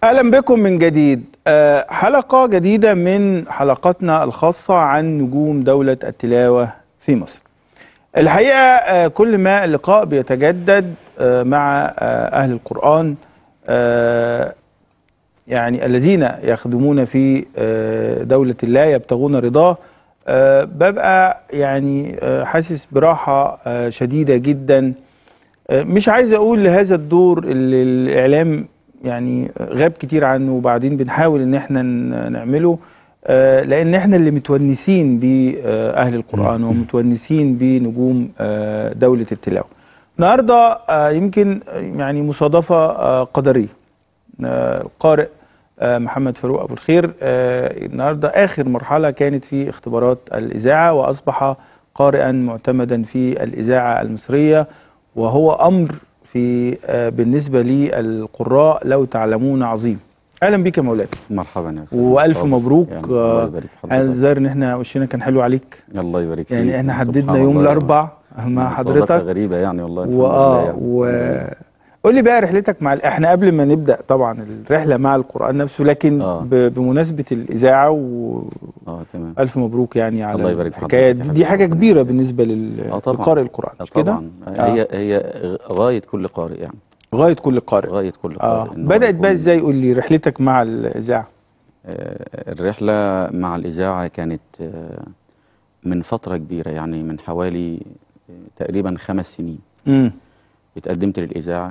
اهلا بكم من جديد آه، حلقه جديده من حلقاتنا الخاصه عن نجوم دوله التلاوه في مصر الحقيقه آه، كل ما اللقاء بيتجدد آه، مع آه، اهل القران آه، يعني الذين يخدمون في آه، دوله الله يبتغون رضاه آه، ببقى يعني آه، حاسس براحه آه، شديده جدا آه، مش عايز اقول لهذا الدور اللي الاعلام يعني غاب كتير عنه وبعدين بنحاول ان احنا ن- نعمله آه، لان احنا اللي متونسين باهل القران ومتونسين بنجوم آه، دوله التلاوه. النهارده آه، يمكن آه، يعني مصادفه آه، قدريه. آه، القارئ آه، محمد فاروق ابو الخير آه، النهارده اخر مرحله كانت في اختبارات الاذاعه واصبح قارئا معتمدا في الاذاعه المصريه وهو امر في آه، بالنسبه للقراء لو تعلمون عظيم. اهلا بك يا مولانا مرحبا يا استاذ والف مرحبا. مبروك يعني آه، الله يبارك في انا حضرتك الظاهر ان احنا وشنا كان حلو عليك الله يبارك فيك يعني احنا سبحان حددنا يوم الله. الاربع مع صداقة حضرتك غريبة يعني والله الحمد واه لله يعني. و قول لي بقى رحلتك مع ال- احنا قبل ما نبدا طبعا الرحله مع القران نفسه لكن آه. ب- بمناسبه الاذاعه والف اه تمام مبروك يعني على الله يبارك في الحكايه حضرتك دي, يا دي حبيبي، حاجه ربنا كبيره يجزاك. بالنسبه لل- آه طبعا. لقارئ القران آه مش كده طبعا هي هي غاية كل قارئ يعني غايه كل قارئ غاية كل اه قارئ إن هو بدات بقى يكون- ازاي قول لي رحلتك مع الاذاعه آه، الرحلة مع الإذاعة كانت آه، من فترة كبيرة يعني من حوالي آه، تقريبا خمس سنين امم اتقدمت للإذاعة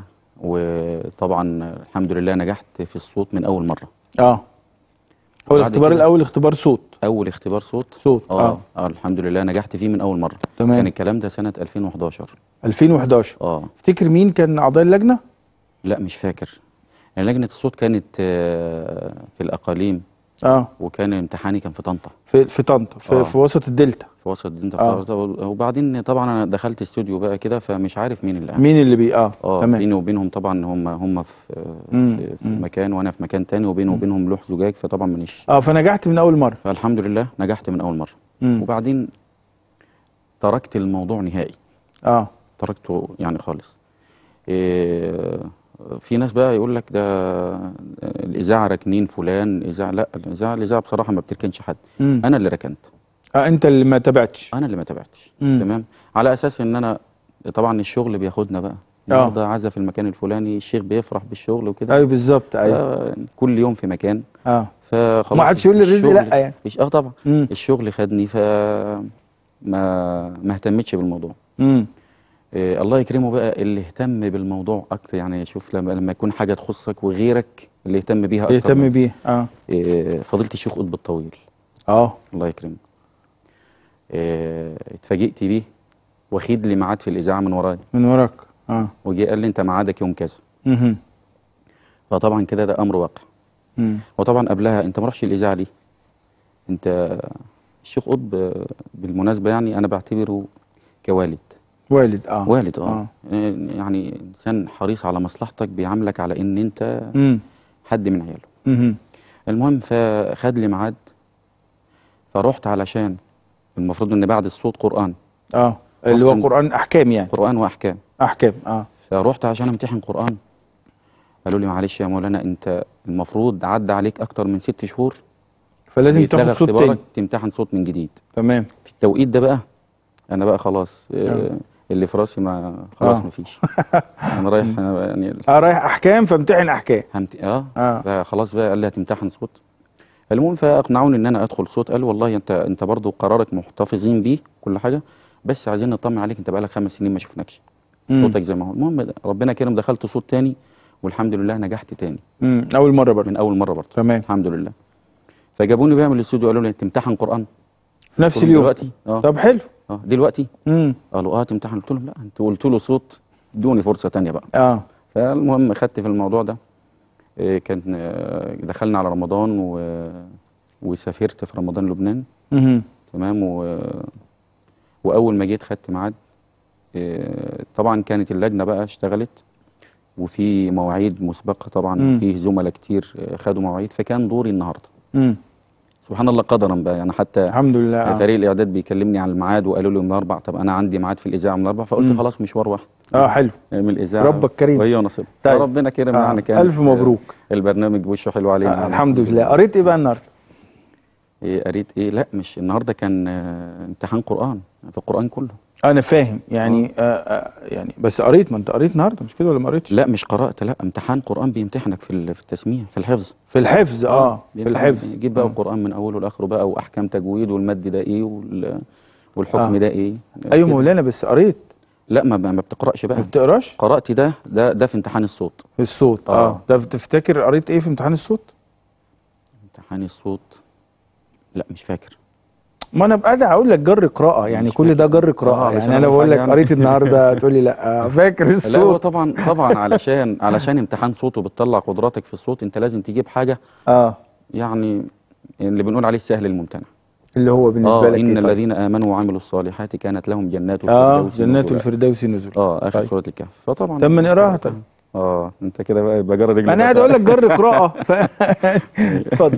وطبعا الحمد لله نجحت في الصوت من أول مرة اه هو وبعد الاختبار كده- الاول اختبار صوت أول اختبار صوت صوت اه, اه آه الحمد لله نجحت فيه من أول مرة تمام. كان الكلام ده سنة 2011 2011 اه تفتكر مين كان اعضاء اللجنه لا مش فاكر يعني لجنة الصوت كانت آه، في الأقاليم اه وكان امتحاني كان في طنطا في في طنطا في, آه. في وسط الدلتا في وسط انت آه. في طنطا وبعدين طبعا أنا دخلت استوديو بقى كده فمش عارف مين اللي قاعد. مين اللي بي اه اه تمام بيني وبينهم طبعا هم هم في مم، في, في مم. مكان وانا في مكان تاني وبيني وبينهم لوح زجاج فطبعا مانيش اه فنجحت من اول مره فالحمد لله نجحت من اول مره مم. وبعدين تركت الموضوع نهائي اه تركته يعني خالص إيه في ناس بقى يقول لك ده الاذاعه راكنين فلان اذاعه لا الاذاعه الاذاعه بصراحه ما بتركنش حد مم. انا اللي ركنت اه انت اللي ما تابعتش انا اللي ما تابعتش مم. تمام على اساس ان انا طبعا الشغل بياخدنا بقى النهارده عزا في المكان الفلاني الشيخ بيفرح بالشغل وكده ايوه بالظبط ايوه آه، كل يوم في مكان اه فخلاص ما حدش يقول لي الرزق الشغل- لا يعني. إيش- اه طبعا مم. الشغل خدني ف ما ما اهتمتش بالموضوع مم. إيه الله يكرمه بقى اللي اهتم بالموضوع اكتر يعني شوف لما لما يكون حاجه تخصك وغيرك اللي يهتم بيها اكتر يهتم بيه اه إيه فضيله الشيخ قطب الطويل اه الله يكرمه إيه اتفاجئت بيه واخد لي ميعاد في الاذاعه من ورايا من وراك اه وجي قال لي انت ميعادك يوم كذا مهم. فطبعا كده ده امر واقع مم. وطبعا قبلها انت ما رحتش الاذاعه ليه انت الشيخ قطب آه، بالمناسبه يعني انا بعتبره كوالد والد اه والد اه آه. يعني انسان حريص على مصلحتك بيعاملك على ان انت مم. حد من عياله مهم. المهم فخد لي ميعاد فرحت علشان المفروض ان بعد الصوت قران اه اللي هو رحت- قران احكام يعني قران واحكام احكام اه فرحت عشان امتحن قران قالوا لي معلش يا مولانا انت المفروض عدى عليك اكتر من ست شهور فلازم بيتلغى تاخد صوت اختبارك تاني تمتحن صوت من جديد تمام في التوقيت ده بقى انا بقى خلاص آه. آه. اللي في راسي ما خلاص آه. مفيش انا رايح أنا يعني اه رايح احكام فامتحن احكام همت... اه, اه خلاص بقى قال لي هتمتحن صوت المهم فاقنعوني ان انا ادخل صوت قالوا والله انت انت برضو قرارك محتفظين بيه كل حاجه بس عايزين نطمن عليك انت بقالك خمس سنين ما شفناكش مم. صوتك زي ما هو المهم ربنا كرم دخلت صوت تاني والحمد لله نجحت تاني مم. اول مره برضه من اول مره برضه تمام الحمد لله فجابوني بقى من الاستوديو قالوا لي تمتحن قران في نفس قلت لهم اليوم دلوقتي اه طب حلو اه دلوقتي امم قالوا اه تمتحن قلت لهم لا انتوا قلتوا له صوت ادوني فرصه تانية بقى اه فالمهم خدت في الموضوع ده إيه، كان آه، دخلنا على رمضان و... وسافرت في رمضان لبنان مهم. تمام و... واول ما جيت خدت ميعاد إيه، طبعا كانت اللجنه بقى اشتغلت وفي مواعيد مسبقه طبعا مم. وفي زملاء كتير آه، خدوا مواعيد فكان دوري النهارده مم. سبحان الله قدرا بقى يعني حتى الحمد لله آه. فريق الاعداد بيكلمني عن الميعاد وقالوا لي من الاربع طب انا عندي ميعاد في الاذاعه من الاربع فقلت مم. خلاص مشوار واحد اه حلو من الاذاعه ربك كريم. وهي نصيب طيب. ربنا كرم آه. يعني كانت ألف مبروك. البرنامج وشه حلو علينا آه الحمد لله قريت ايه بقى النهارده إيه قريت ايه لا مش النهارده كان آه، امتحان قران في القران كله انا فاهم يعني آه آه يعني بس قريت ما انت قريت النهارده مش كده ولا ما قريتش لا مش قرات لا امتحان قران بيمتحنك في ال- في التسميع في الحفظ في الحفظ اه في بيمتحنك. الحفظ يجيب بقى آه. القران من اوله لاخره بقى واحكام تجويد والمد ده ايه وال والحكم آه. ده ايه ايوه كده. مولانا بس قريت لا ما ما بتقراش ما بقى بتقراش قرات ده ده ده في امتحان الصوت في الصوت اه, آه. ده تفتكر قريت ايه في امتحان الصوت امتحان الصوت لا مش فاكر ما انا بقى اقول لك جر قراءه يعني مش كل ده فاكر. جر قراءه آه، علشان يعني انا أعمل بقول حاجة لك يعني. قريت النهارده تقول لي لا آه، فاكر لا هو الصوت طبعا طبعا علشان علشان امتحان صوت وبتطلع قدراتك في الصوت انت لازم تجيب حاجه اه يعني اللي بنقول عليه السهل الممتنع اللي هو بالنسبه اه لك ان إيه طيب؟ الذين امنوا وعملوا الصالحات كانت لهم جنات اه الفردوس جنات نزلا. الفردوس نزل اه اخر طيب. سوره الكهف فطبعا طب ما نقراها طيب اه انت كده بقى يبقى جرى رجلك انا قاعد اقول لك جر قراءه ف- اتفضل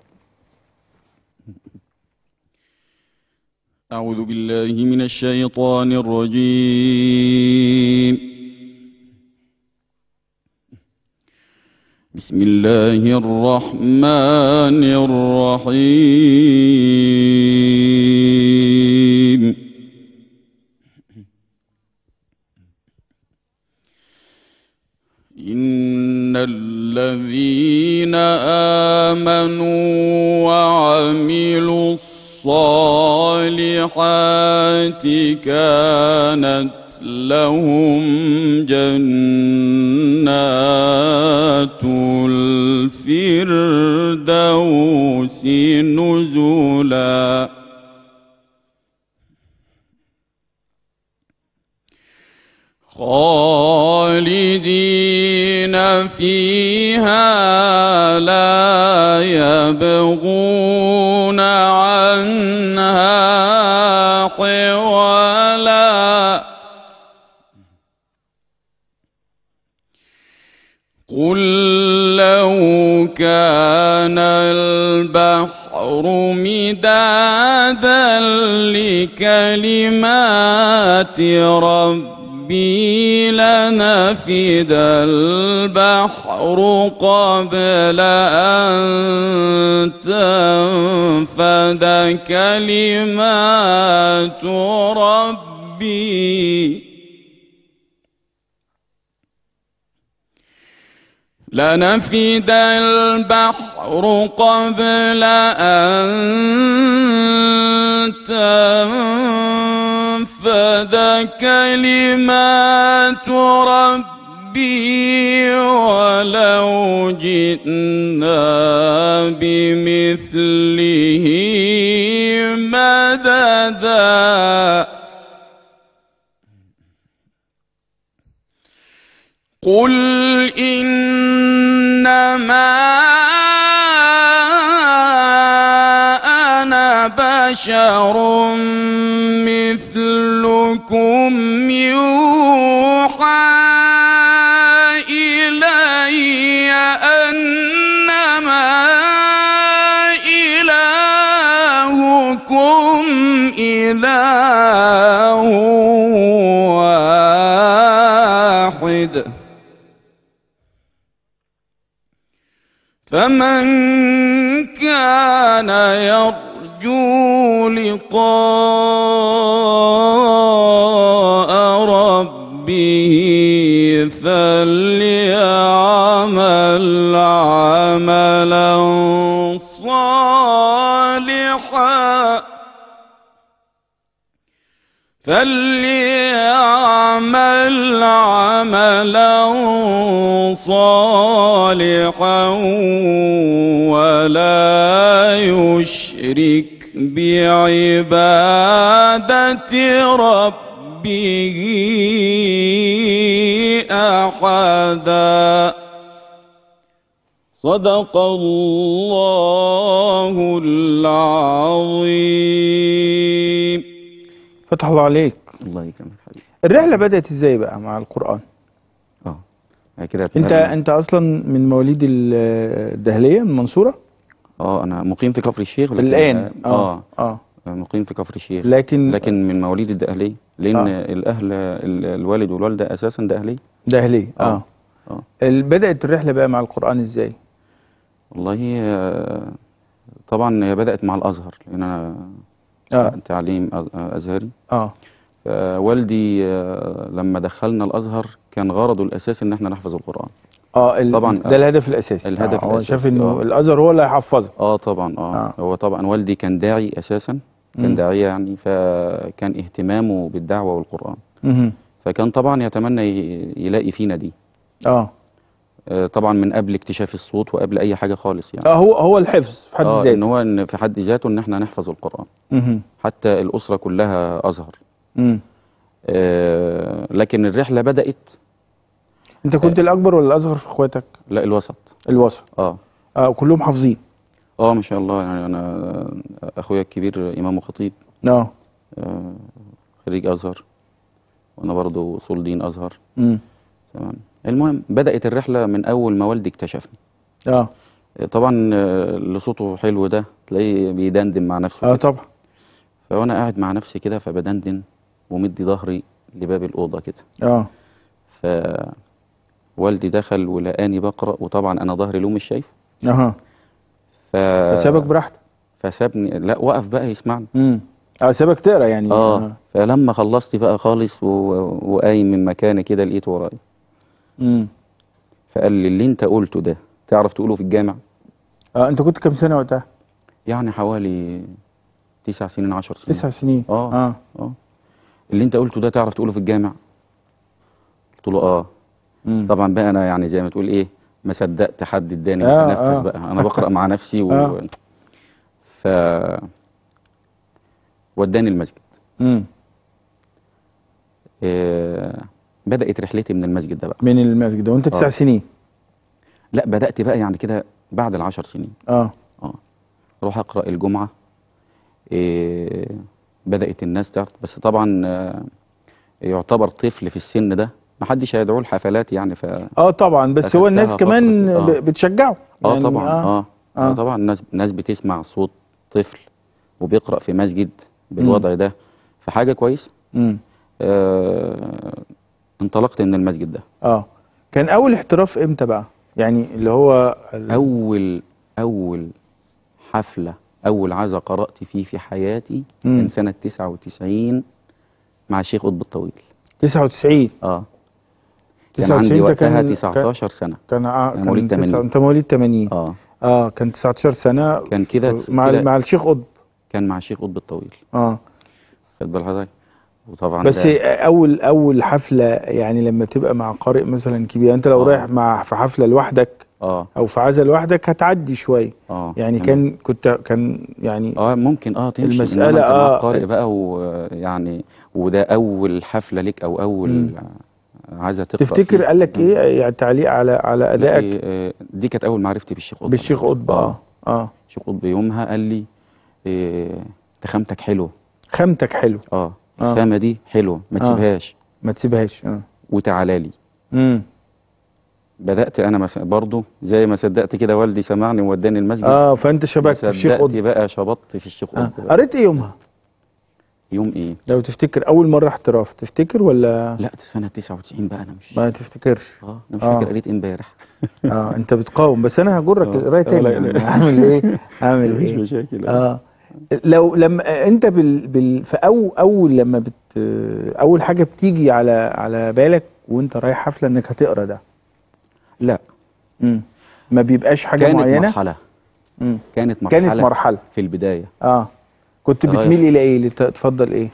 أعوذ بالله من الشيطان الرجيم بسم الله الرحمن الرحيم إن الذين آمنوا وعملوا الصالحات كانت لهم جنات الفردوس نزلا خالدين فيها لا يبغون عنها حولا قل لو كان البحر مدادا لكلمات ربي لنفد البحر قبل أن تنفد كلمات ربي لنفد البحر قبل أن تنفد كلمات ربي ولو جئنا بمثله مددا قل إنما أنا بشر مثلكم يوحى إلي أنما إلهكم إله واحد فمن كان يرجو لقاء ربه فليعمل عملا صالحا فليعمل عملا صالحا ولا يشرك بعبادة ربه أحدا صدق الله العظيم فتح الله عليك الله يكرمك حبيبي الرحله بدات ازاي بقى مع القران اه يعني كده انت اتنقلنا. انت اصلا من مواليد ال- الدهليه من المنصوره اه انا مقيم في كفر الشيخ لكن الان اه, اه مقيم في كفر الشيخ لكن لكن من مواليد الدقهلية لأن آه. الأهل ال- الوالد والوالدة أساسا دقهلية دهلية اه, آه. آه. ال- بدأت الرحلة بقى مع القرآن ازاي؟ والله آه، طبعا هي بدأت مع الأزهر لأن أنا اه تعليم أز- أزهري اه فوالدي آه، لما دخلنا الأزهر كان غرضه الأساسي إن احنا نحفظ القرآن اه ال- طبعا، ده الهدف الأساسي الهدف آه هو الأساسي، شاف انه آه. الأزهر هو اللي هيحفظه اه طبعا اه, آه. هو طبعا والدي كان داعي أساسا كان مم. داعية يعني فكان اهتمامه بالدعوة والقرآن مهم. فكان طبعا يتمنى ي- يلاقي فينا دي اه آه، طبعا من قبل اكتشاف الصوت وقبل اي حاجه خالص يعني اه هو هو الحفظ في حد اه ان ذاته هو ان في حد ذاته ان احنا نحفظ القران مهم. حتى الاسره كلها ازهر مم. آه لكن الرحله بدات انت كنت الأكبر ولا الأصغر في اخواتك؟ لا الوسط الوسط اه اه كلهم حافظين اه ما شاء الله يعني انا اخويا الكبير امام وخطيب اه آه خريج ازهر وانا برضو اصول دين ازهر مم. تمام المهم بدات الرحله من اول ما والدي اكتشفني اه آه، طبعا آه، اللي صوته حلو ده تلاقيه بيدندن مع نفسه اه كده. طبعا فوانا قاعد مع نفسي كده فبدندن ومدي ظهري لباب الاوضه كده اه ف والدي دخل ولقاني بقرا وطبعا انا ظهري له مش شايفه اها ف فسابك براحتك فسابني لا وقف بقى يسمعني امم اه سابك تقرا يعني اه فلما خلصت بقى خالص و... وقايم من مكاني كده لقيته ورايا امم فقال لي اللي انت قلته ده تعرف تقوله في الجامع اه انت كنت كام سنه وقتها؟ يعني حوالي تسع سنين عشر سنين تسع سنين اه اه اه اللي انت قلته ده تعرف تقوله في الجامع قلت له اه مم. طبعا بقى انا يعني زي ما تقول ايه ما صدقت حد اداني آه، اتنفس آه. بقى انا بقرا مع نفسي و آه. ف وداني المسجد امم آه، بدات رحلتي من المسجد ده بقى من المسجد وانت تسع آه. سنين لا بدات بقى يعني كده بعد العشر سنين اه اه اروح اقرا الجمعه آه، بدات الناس تعرف بس طبعا آه، يعتبر طفل في السن ده ما حدش هيدعوه الحفلات يعني ف اه طبعا بس هو الناس أخدتها كمان فترة كده. آه. ب- بتشجعه اه يعني طبعا اه, آه. آه. طبعا الناس الناس بتسمع صوت طفل وبيقرأ في مسجد بالوضع ده فحاجة كويسة امم آه انطلقت من المسجد ده اه كان اول احتراف امتى بقى؟ يعني اللي هو ال- أول أول حفلة أول عزا قرأت فيه في حياتي مم. كان سنة 99 مع الشيخ قطب الطويل 99 اه كان 99 عندي ده وقتها كان- 19 سنة كان ع- أنا كان مواليد تسعة- 80. انت مواليد 80 اه اه كان 19 سنه كان كده- ف- مع كده- مع الشيخ قطب كان مع الشيخ قطب الطويل اه خد بال حضرتك وطبعا بس ده- اول اول حفله يعني لما تبقى مع قارئ مثلا كبير انت لو آه. رايح مع في حفله لوحدك اه او في عزا لوحدك هتعدي شويه اه يعني تمام. كان كنت كان يعني اه ممكن اه تمشي المسألة- إنما انت مع آه. قارئ بقى ويعني وده اول حفله ليك او اول مم. عايزه تقرا تفتكر فيه. قال لك ايه يعني تعليق على على لا، ادائك إيه، آه، دي كانت اول معرفتي بالشيخ قطب بالشيخ قطب اه اه الشيخ قطب يومها قال لي إيه، تخامتك حلو خامتك حلو اه آه. الخامه دي حلوه ما آه. تسيبهاش ما تسيبهاش اه وتعالى لي امم بدات انا مس... برضه زي ما صدقت كده والدي سمعني ووداني المسجد اه فانت ما شبكت في الشيخ صدقت قطب بقى شبطت في الشيخ آه. قطب بقى. قريت ايه يومها يوم ايه لو تفتكر اول مره احتراف تفتكر ولا لا سنه 99 بقى انا مش ما تفتكرش اه انا مش آه. فاكر قريت إيه امبارح اه انت بتقاوم بس انا هجرك آه. للقرايه آه، تاني لا، لا. يعني اعمل ايه اعمل مفيش ايه مشاكل اه لو لما انت بال, بال في أو اول لما بت اول حاجه بتيجي على على بالك وانت رايح حفله انك هتقرا ده لا امم ما بيبقاش حاجه كانت معينه مرحله مم. كانت مرحله كانت مرحله في البدايه اه كنت رايح. بتميل الى ايه لت- تفضل ايه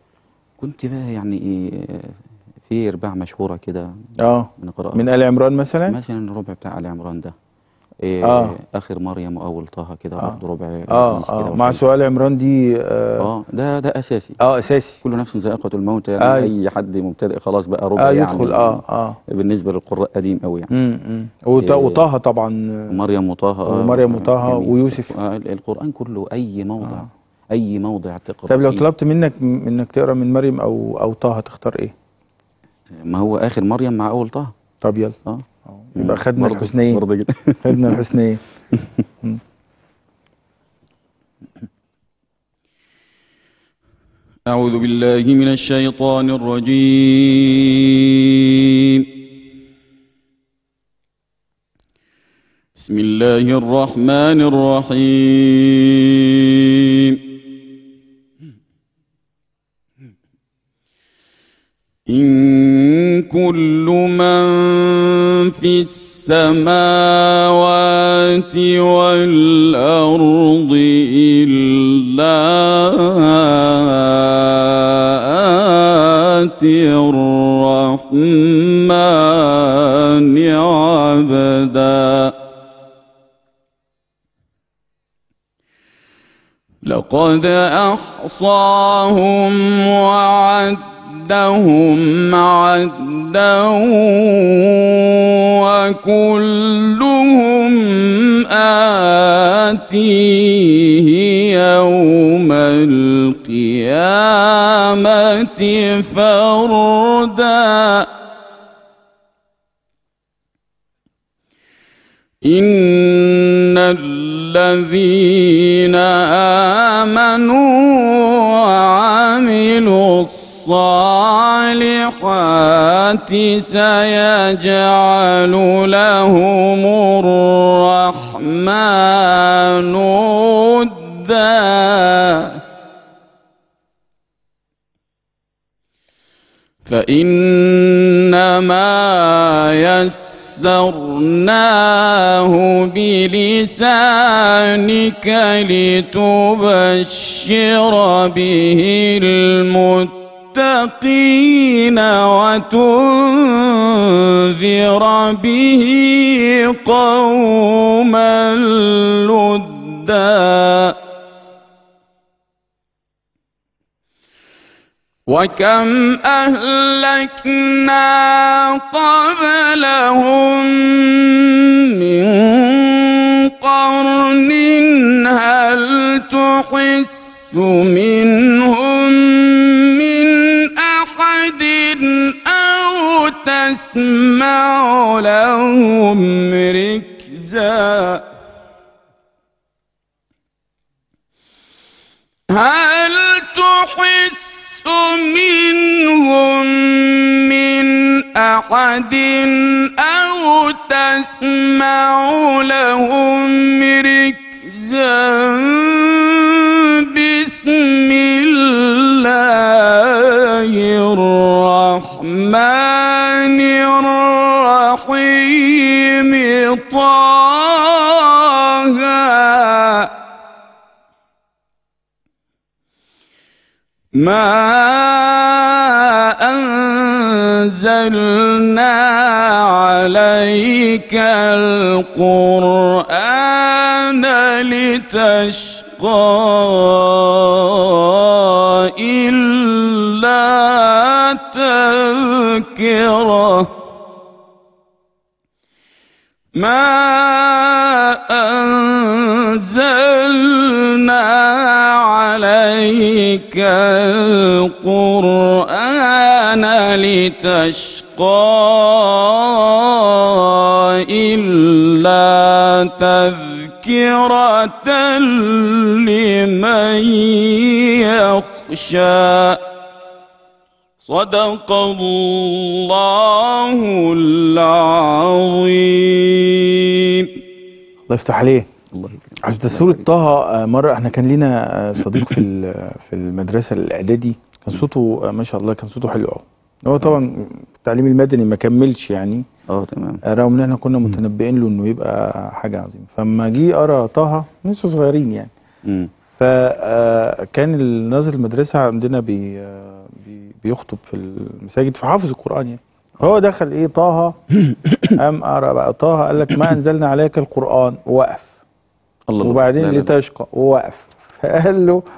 كنت بقى يعني ايه في رباع مشهوره كده اه بنقراها من ال عمران مثلا مثلا الربع بتاع ال عمران ده إيه آه. اخر مريم واول طه كده آه. برضه ربع اه لذيذ كده اه مع وحلو. سؤال عمران دي اه, اه ده ده اساسي آه اساسي كل نفس ذائقه الموت يعني آه. اي حد مبتدئ خلاص بقى ربع اه يعني يدخل اه اه بالنسبه للقراء قديم قوي يعني امم امم وط- إيه. وطه طبعا مريم وطه آه، ومريم وطه جميل. ويوسف. آه القران كله اي موضع آه. اي موضع تقرا طب لو فيه. طلبت منك م- انك تقرا من مريم او او طه هتختار ايه؟ ما هو اخر مريم مع اول طه طب يلا اه أهو. يبقى خدنا برضه- الحسنيين برضه كده خدنا الحسنيين أعوذ بالله من الشيطان الرجيم بسم الله الرحمن الرحيم إن كل من في السماوات والأرض إلا آتي الرحمن عبدا لقد أحصاهم وعدهم عدا وكلهم آتيه يوم القيامة فردا إن الذين آمنوا وعملوا الصالحات سيجعل لهم الرحمن ودا فإنما يسرناه بلسانك لتبشر به المتقين وتنذر به قوما لدا وكم أهلكنا قبلهم من قرن هل تحس منهم من أحد أو تسمع لهم ركزا هل تحس منهم من أحد أو تسمع لهم ركزا بسم الله الرحمن الرحيم طه ما أنزلنا عليك القرآن لتشقى إلا تذكره ما أنزلنا عليك القرآن لتشقى إلا تذكرة لمن يخشى صدق الله العظيم الله يفتح عليه الله يكرمك عشان ده سورة طه آه، مرة احنا كان لينا آه، صديق في ال- في المدرسة الإعدادي كان صوته آه، ما شاء الله كان صوته حلو قوي هو طبعا التعليم المدني ما كملش يعني اه تمام آه، رغم ان احنا كنا متنبئين له انه يبقى حاجة عظيمة فلما جه قرا طه لسه صغيرين يعني مم. فكان الناظر المدرسة عندنا بي آه، بي- بيخطب في المساجد فحافظ القرآن يعني فهو دخل ايه طه قام قرا بقى طه قال لك ما انزلنا عليك القرآن وقف الله الله. وبعدين لا، لا، لا. لتشقى ووقف فقال له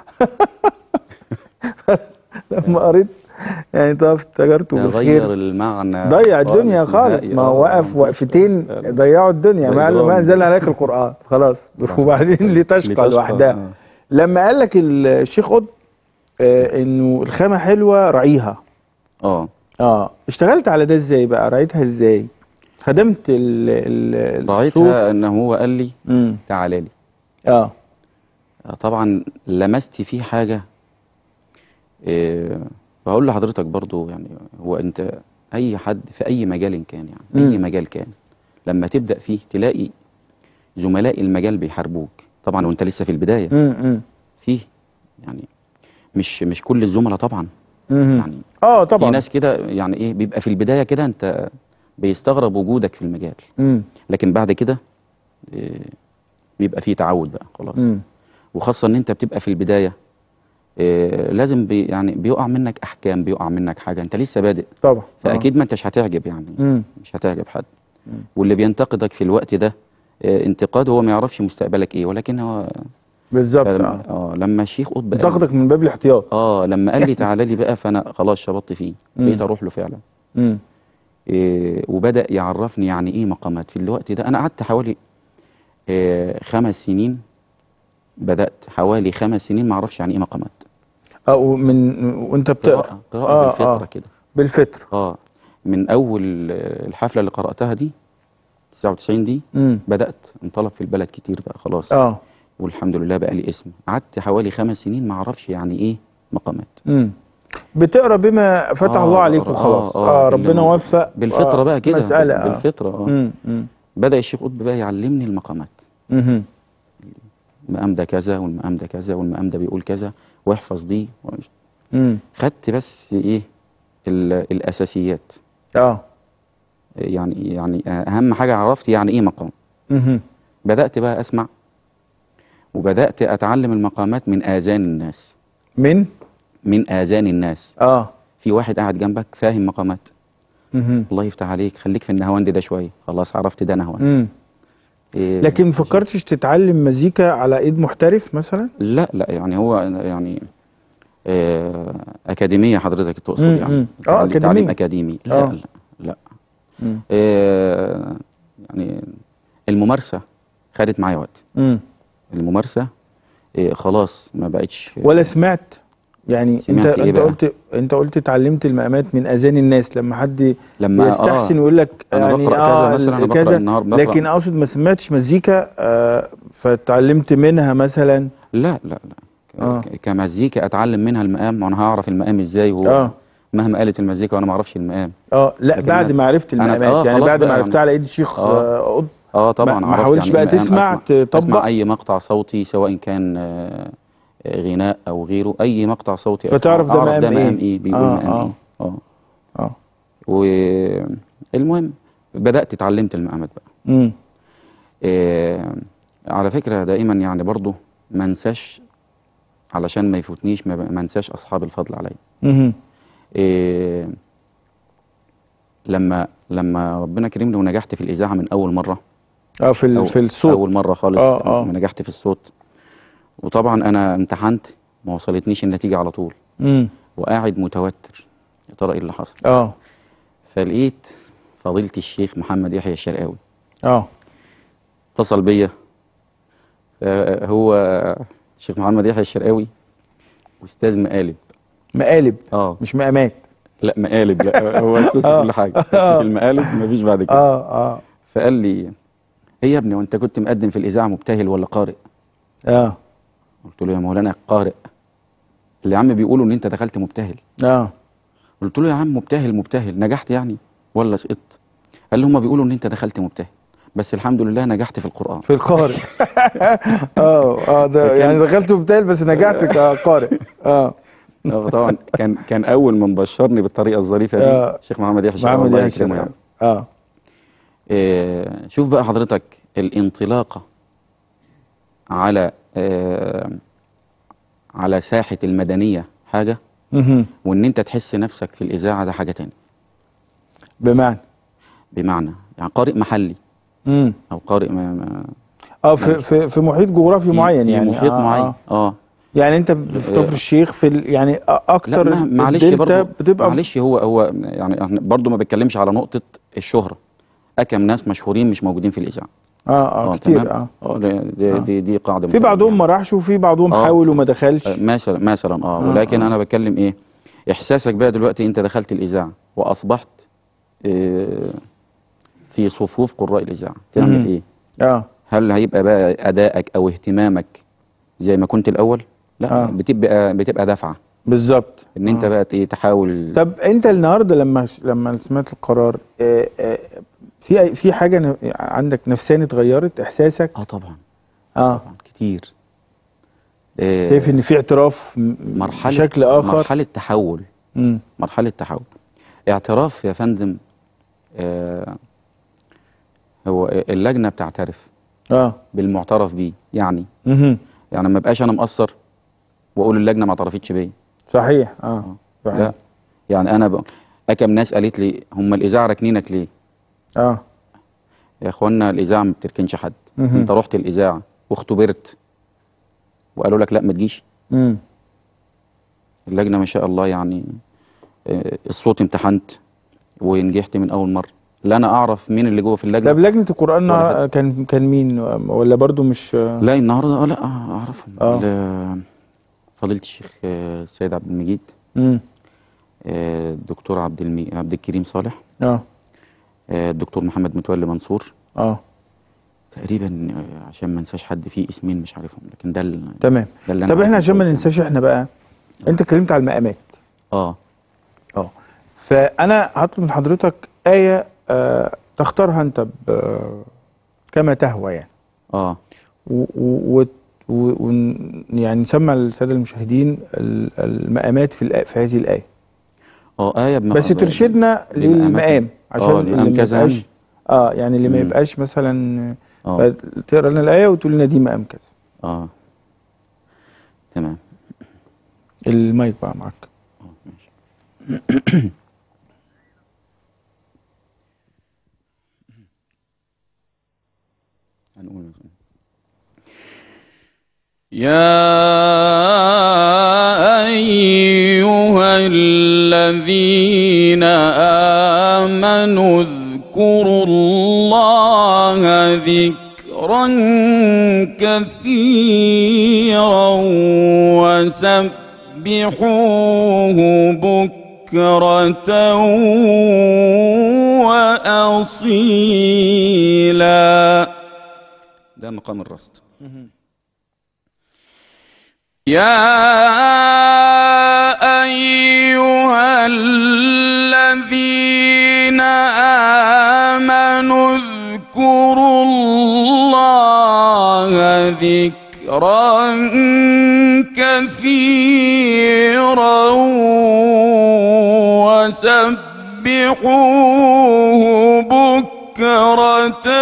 لما قريت يعني طه افتكرته غير بالخير المعنى ضيع الدنيا خالص نهائي. ما آه، هو وقف آه. وقفتين فعلا. ضيعوا الدنيا ما قال له ما إجرام. انزلنا عليك القرآن خلاص وبعدين لتشقى لتشقى، لوحدها آه. لما قال لك الشيخ قطب آه انه الخامة حلوة راعيها اه اه اشتغلت على ده ازاي بقى راعيتها ازاي خدمت ال ال الصوت راعيتها ان هو قال لي امم تعالى لي اه آه، طبعا لمست فيه حاجة إيه بقول لحضرتك برضو يعني هو انت اي حد في اي مجال كان يعني اي مم. مجال كان لما تبدا فيه تلاقي زملاء المجال بيحاربوك طبعا وانت لسه في البدايه امم فيه يعني مش مش كل الزملاء طبعا امم يعني اه في طبعا ناس كده يعني ايه بيبقى في البدايه كده انت بيستغرب وجودك في المجال امم لكن بعد كده إيه بيبقى فيه تعود بقى خلاص امم وخاصه ان انت بتبقى في البدايه إيه لازم بي يعني بيقع منك احكام بيقع منك حاجه انت لسه بادئ طبعا فاكيد ما انتش هتعجب يعني امم مش هتعجب حد واللي بينتقدك في الوقت ده آه، انتقاد هو ما يعرفش مستقبلك ايه ولكن هو بالظبط لما, اه اه لما الشيخ قطب قال لي- بتاخدك من باب الاحتياط اه لما قال لي تعالى لي بقى فانا خلاص شبطت فيه مم. بقيت اروح له فعلا امم إيه وبدا يعرفني يعني ايه مقامات في الوقت ده انا قعدت حوالي إيه خمس سنين بدات حوالي خمس سنين ما اعرفش يعني ايه مقامات اه ومن وانت بتقرا قراءه قراءه آه، بالفطره آه. كده بالفطره اه من اول آه، الحفله اللي قراتها دي 99 دي امم بدات انطلق في البلد كتير بقى خلاص اه والحمد لله بقى لي اسم قعدت حوالي خمس سنين ما اعرفش يعني ايه مقامات امم بتقرا بما فتح آه، الله عليك بقرا- وخلاص آه، آه، اه اللي ربنا هو وفق بالفطره آه، بقى كده مساله اه بالفطره اه امم امم بدا الشيخ قطب بقى يعلمني المقامات امم المقام ده كذا والمقام ده كذا والمقام ده بيقول كذا واحفظ دي ومش- امم خدت بس ايه ال- الاساسيات اه يعني يعني اهم حاجه عرفت يعني ايه مقام امم بدات بقى اسمع وبدات اتعلم المقامات من اذان الناس من من اذان الناس اه في واحد قاعد جنبك فاهم مقامات امم الله يفتح عليك خليك في النهواند ده شويه خلاص عرفت ده نهواند امم إيه لكن ما فكرتش تتعلم مزيكا على ايد محترف مثلا لا لا يعني هو يعني آه أكاديمية حضرتك تقصد مم، يعني مم. آه، تعليم- تعليم أكاديمية. أكاديمي لا آه. لا لا امم آه يعني الممارسة خدت معايا وقت امم الممارسة آه خلاص ما بقتش ولا سمعت يعني انت سمعت إيه انت بقى؟ قلت انت قلت اتعلمت المقامات من اذان الناس لما حد لما يستحسن آه ويقول لك أنا يعني بقرأ كذا اه مثلاً، أنا بقرأ كذا النهار- بقرأ- لكن اقصد ما سمعتش مزيكا آه فتعلمت منها مثلا لا لا لا ك- آه. ك- كمزيكا أتعلم منها المقام وأنا هعرف المقام إزاي وهو اه مهما قالت المزيكا وأنا ما أعرفش المقام اه لا لكن بعد أنا- ما عرفت أنا- المقامات آه، يعني خلاص بعد ما بقى عرفتها يعني. على ايد الشيخ آه. آه قطب اه طبعا ما عرفت حاولتش يعني بقى إيه مقام تسمع أسمع, تطبق؟ اسمع اي مقطع صوتي سواء كان آه، آه، غناء او غيره اي مقطع صوتي أسمعه، فتعرف ده اعرف مقام ده إيه؟ مقام ايه بيقول آه، مقام آه. ايه اه اه والمهم بدات اتعلمت المقامات بقى امم آه، على فكره دائما يعني برضو ما انساش علشان ما يفوتنيش ما ما انساش اصحاب الفضل عليا امم إيه لما لما ربنا كرمني ونجحت في الاذاعه من اول مره اه في ال- أو- في الصوت اول مره خالص آه، آه. لما نجحت في الصوت وطبعا انا امتحنت ما وصلتنيش النتيجه على طول امم وقاعد متوتر يا ترى ايه اللي حصل اه فلقيت فضيله الشيخ محمد يحيى الشرقاوي اه اتصل بيا آه، هو الشيخ محمد يحيى الشرقاوي استاذ مقالب مقالب اه مش مقامات لا مقالب لا هو استاذ في آه. كل حاجه بس في المقالب مفيش بعد كده اه اه فقال لي ايه يا ابني وانت كنت مقدم في الاذاعه مبتهل ولا قارئ اه قلت له يا مولانا قارئ اللي يا عم بيقولوا ان انت دخلت مبتهل اه قلت له يا عم مبتهل مبتهل نجحت يعني ولا سقطت قال لي هم بيقولوا ان انت دخلت مبتهل بس الحمد لله نجحت في القران في القارئ اه اه ده فكان- يعني دخلت مبتهل بس نجحت كقارئ اه آه، طبعا كان كان اول من بشرني بالطريقه الظريفه آه. دي الشيخ محمد يحيى الشرقاوي محمد الله يحيى يكرمه يعني الشرقاوي. اه آه، شوف بقى حضرتك الانطلاقة على آه، على ساحة المدنية حاجة مهم. وإن أنت تحس نفسك في الإذاعة ده حاجة تانية بمعنى بمعنى يعني قارئ محلي امم أو قارئ ما ما اه في في في محيط جغرافي في- معين في يعني محيط آه معين آه. اه يعني انت في كفر الشيخ في ال... يعني أ- لا اكتر ما- معلش الدلتا برضو بتبقى معلش هو هو يعني احنا برضو ما بتكلمش على نقطة الشهرة أكم ناس مشهورين مش موجودين في الإذاعة اه اه كتير اه اه دي, دي, آه. دي, دي قاعدة في مهمة بعضهم يعني. ما راحش وفي بعضهم آه. حاول وما دخلش مثلا مثلا اه آه، ولكن آه. انا بتكلم ايه احساسك بقى دلوقتي انت دخلت الاذاعه واصبحت إيه في صفوف قراء الاذاعه تعمل مم. ايه اه هل هيبقى بقى ادائك او اهتمامك زي ما كنت الاول لا آه. بتبقى بتبقى دافعه بالظبط ان انت آه. بقى ايه تحاول طب انت النهارده لما لما سمعت القرار آه، آه، في في حاجه ن- عندك نفسيا اتغيرت احساسك اه طبعا اه طبعا كتير آه، شايف ان في اعتراف م- مرحله بشكل اخر مرحله تحول مم. مرحله تحول اعتراف يا فندم آه هو اللجنه بتعترف اه بالمعترف بيه يعني مهم. يعني ما بقاش انا مقصر واقول اللجنه ما اعترفتش بيا صحيح اه صحيح لا يعني انا ب... اكم ناس قالت لي هم الاذاعه راكنينك ليه اه يا اخوانا الاذاعه ما بتركنش حد مهم. انت رحت الاذاعه واختبرت وقالوا لك لا ما تجيش مم. اللجنه ما شاء الله يعني آه، الصوت امتحنت ونجحت من اول مره لا انا اعرف مين اللي جوه في اللجنه طب لجنه القران ولا حد. كان كان مين ولا برضو مش لا النهارده اه لا آه، اعرفهم آه. ال- فضيله الشيخ آه، السيد عبد المجيد مم. آه، الدكتور عبد المي... عبد الكريم صالح اه آه، الدكتور محمد متولي منصور اه تقريبا آه، عشان ما انساش حد فيه اسمين مش عارفهم لكن ده ال- تمام ده اللي انا طب احنا عارفه عشان ما كويس يعني. ننساش احنا بقى انت اتكلمت على المقامات اه اه فانا هطلب من حضرتك ايه آه تختارها انت ب- كما تهوى يعني اه و و و و يعني نسمع للساده المشاهدين ال- المقامات في الآ- في هذه الايه اه آية بم... بس ترشدنا بمقامات- للمقام عشان اه اللي المقام ما كذا يبقاش يعني؟ اه يعني اللي ما مم. يبقاش مثلا اه تقرا لنا الايه وتقول لنا دي مقام كذا اه تمام المايك بقى معاك اه ماشي هنقول مثلا. يا أيها الذين آمنوا اذكروا الله ذكرا كثيرا وسبحوه بكرة وأصيلا ده مقام الرصد يا أيها الذين آمنوا اذكروا الله ذكرا كثيرا وسبحوه بكرة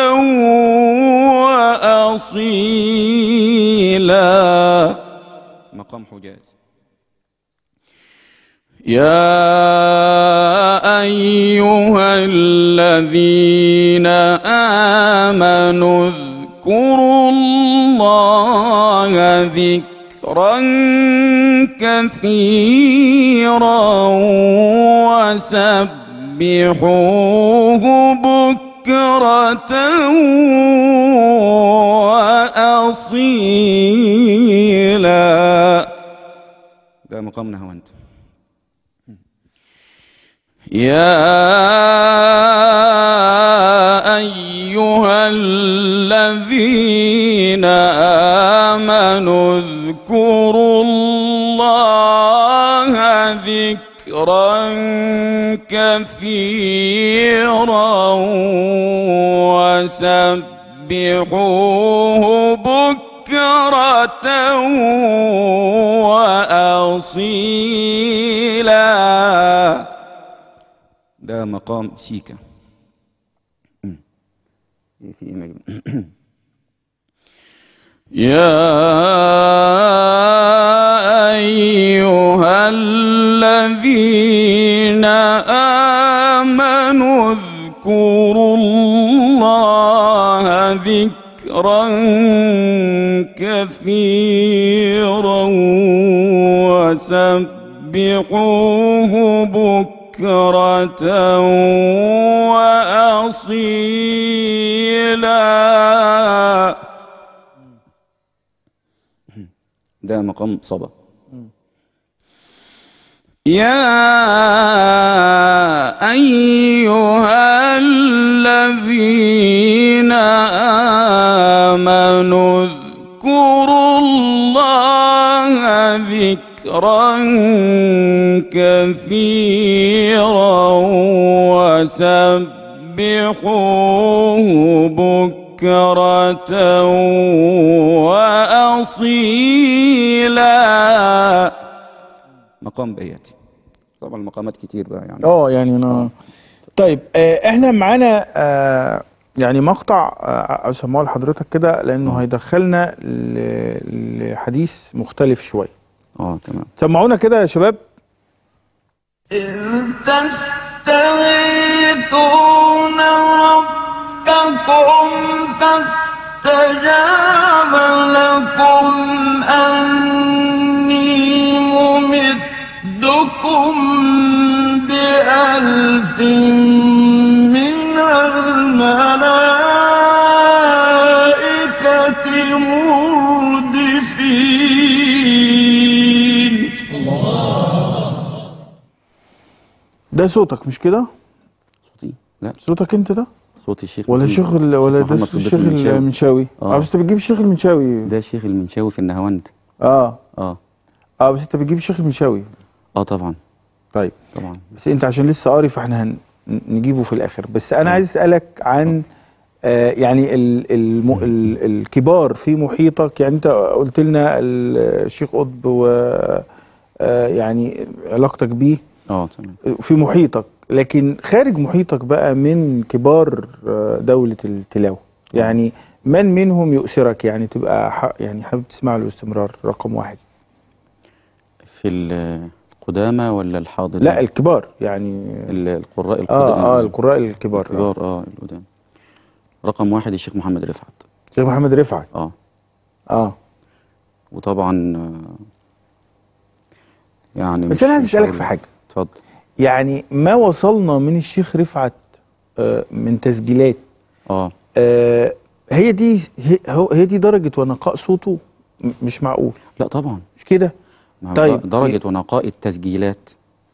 وأصيلا مقام حجاز يا أيها الذين آمنوا اذكروا الله ذكرا كثيرا وسبحوه بكرة وأصيلا ده مقام نهوانت يا أيها الذين آمنوا اذكروا الله ذكرا كثيرا وسبحوه بكرة وأصيلا ده مقام سيكا مم. إيه في ايه مجنون يا أيها الذين آمنوا اذكروا الله ذكرا كثيرا وسبحوه بكرة وأصيلا ده مقام صبا يا أيها الذين آمنوا اذكروا الله ذكرا ذكرا كثيرا وسبحوه بكرة وأصيلا مقام بياتي طبعا المقامات كتير بقى يعني اه يعني انا طيب آه احنا معانا آه يعني مقطع آه اسمعه لحضرتك كده لانه هيدخلنا ل- لحديث مختلف شويه اه تمام سمعونا كده يا شباب إذ تستغيثون ربكم فاستجاب لكم أني ممدكم بألف من الملائكة مردفين ده صوتك مش كده صوتي لا صوتك انت ده صوت الشيخ ولا محمد- الشيخ ال- ولا ده محمد صوت صديق الشيخ المنشاوي. المنشاوي آه. اه بس انت بتجيب الشيخ المنشاوي ده الشيخ المنشاوي في النهاوند اه اه اه بس انت بتجيب الشيخ المنشاوي اه طبعا طيب طبعا بس انت عشان لسه قاري فاحنا هن- نجيبه في الاخر بس انا آه. عايز اسالك عن آه يعني ال ال ال الكبار في محيطك يعني انت قلت لنا الشيخ قطب و آه يعني علاقتك بيه اه تمام في محيطك لكن خارج محيطك بقى من كبار آه، دولة التلاوة يعني من منهم يؤثرك يعني تبقى ح- يعني حابب تسمع له باستمرار رقم واحد في ال- القدامى ولا الحاضر لا الكبار يعني ال- القراء القدامى اه اه القراء الكبار آه. الكبار اه القدام رقم واحد الشيخ محمد رفعت شيخ محمد رفعت اه اه وطبعا آه، يعني بس مش- انا عايز مش اسالك هقول- في حاجه اتفضل يعني ما وصلنا من الشيخ رفعت آه من تسجيلات اه آه هي دي هي, هو- هي دي درجة ونقاء صوته م- مش معقول لا طبعا مش كده ما هو طيب. د- درجة ونقاء التسجيلات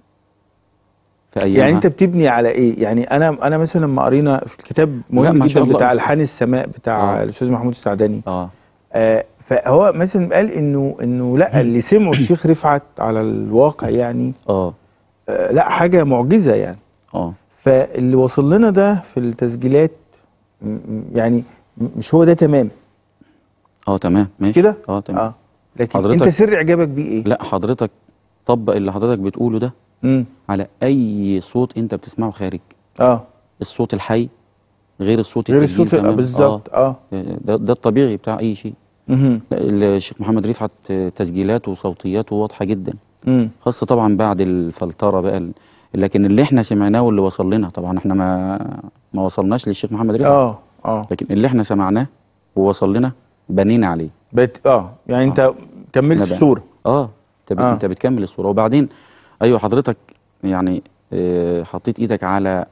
في أيامها يعني انت بتبني على ايه يعني انا انا مثلا لما قرينا في الكتاب مهم ما جدا شاء الله بتاع بس- الحان السماء بتاع آه. الاستاذ محمود السعداني اه آه فهو مثلا قال انه انه لا اللي سمعوا الشيخ رفعت على الواقع يعني اه آه لا حاجه معجزه يعني اه فاللي وصل لنا ده في التسجيلات م- م- يعني م- مش هو ده تمام اه تمام ماشي كده اه تمام اه لكن حضرتك- انت سر اعجابك بيه ايه لا حضرتك طبق اللي حضرتك بتقوله ده امم على أي صوت أنت بتسمعه خارج اه الصوت الحي غير الصوت غير التسجيل الصوت تمام. بالظبط اه آه. ده, ده الطبيعي بتاع أي شيء امم لا، الشيخ محمد رفعت آه، تسجيلاته وصوتياته واضحة جدا امم خاصة طبعا بعد الفلترة بقى ال- لكن اللي احنا سمعناه واللي وصل لنا طبعا احنا ما ما وصلناش للشيخ محمد رفعت اه اه لكن اللي احنا سمعناه ووصل لنا بنينا عليه بت... اه يعني انت كملت نبأ. الصوره اه انت, آه. آه. انت بتكمل الصورة وبعدين ايوه حضرتك يعني اه حطيت ايدك على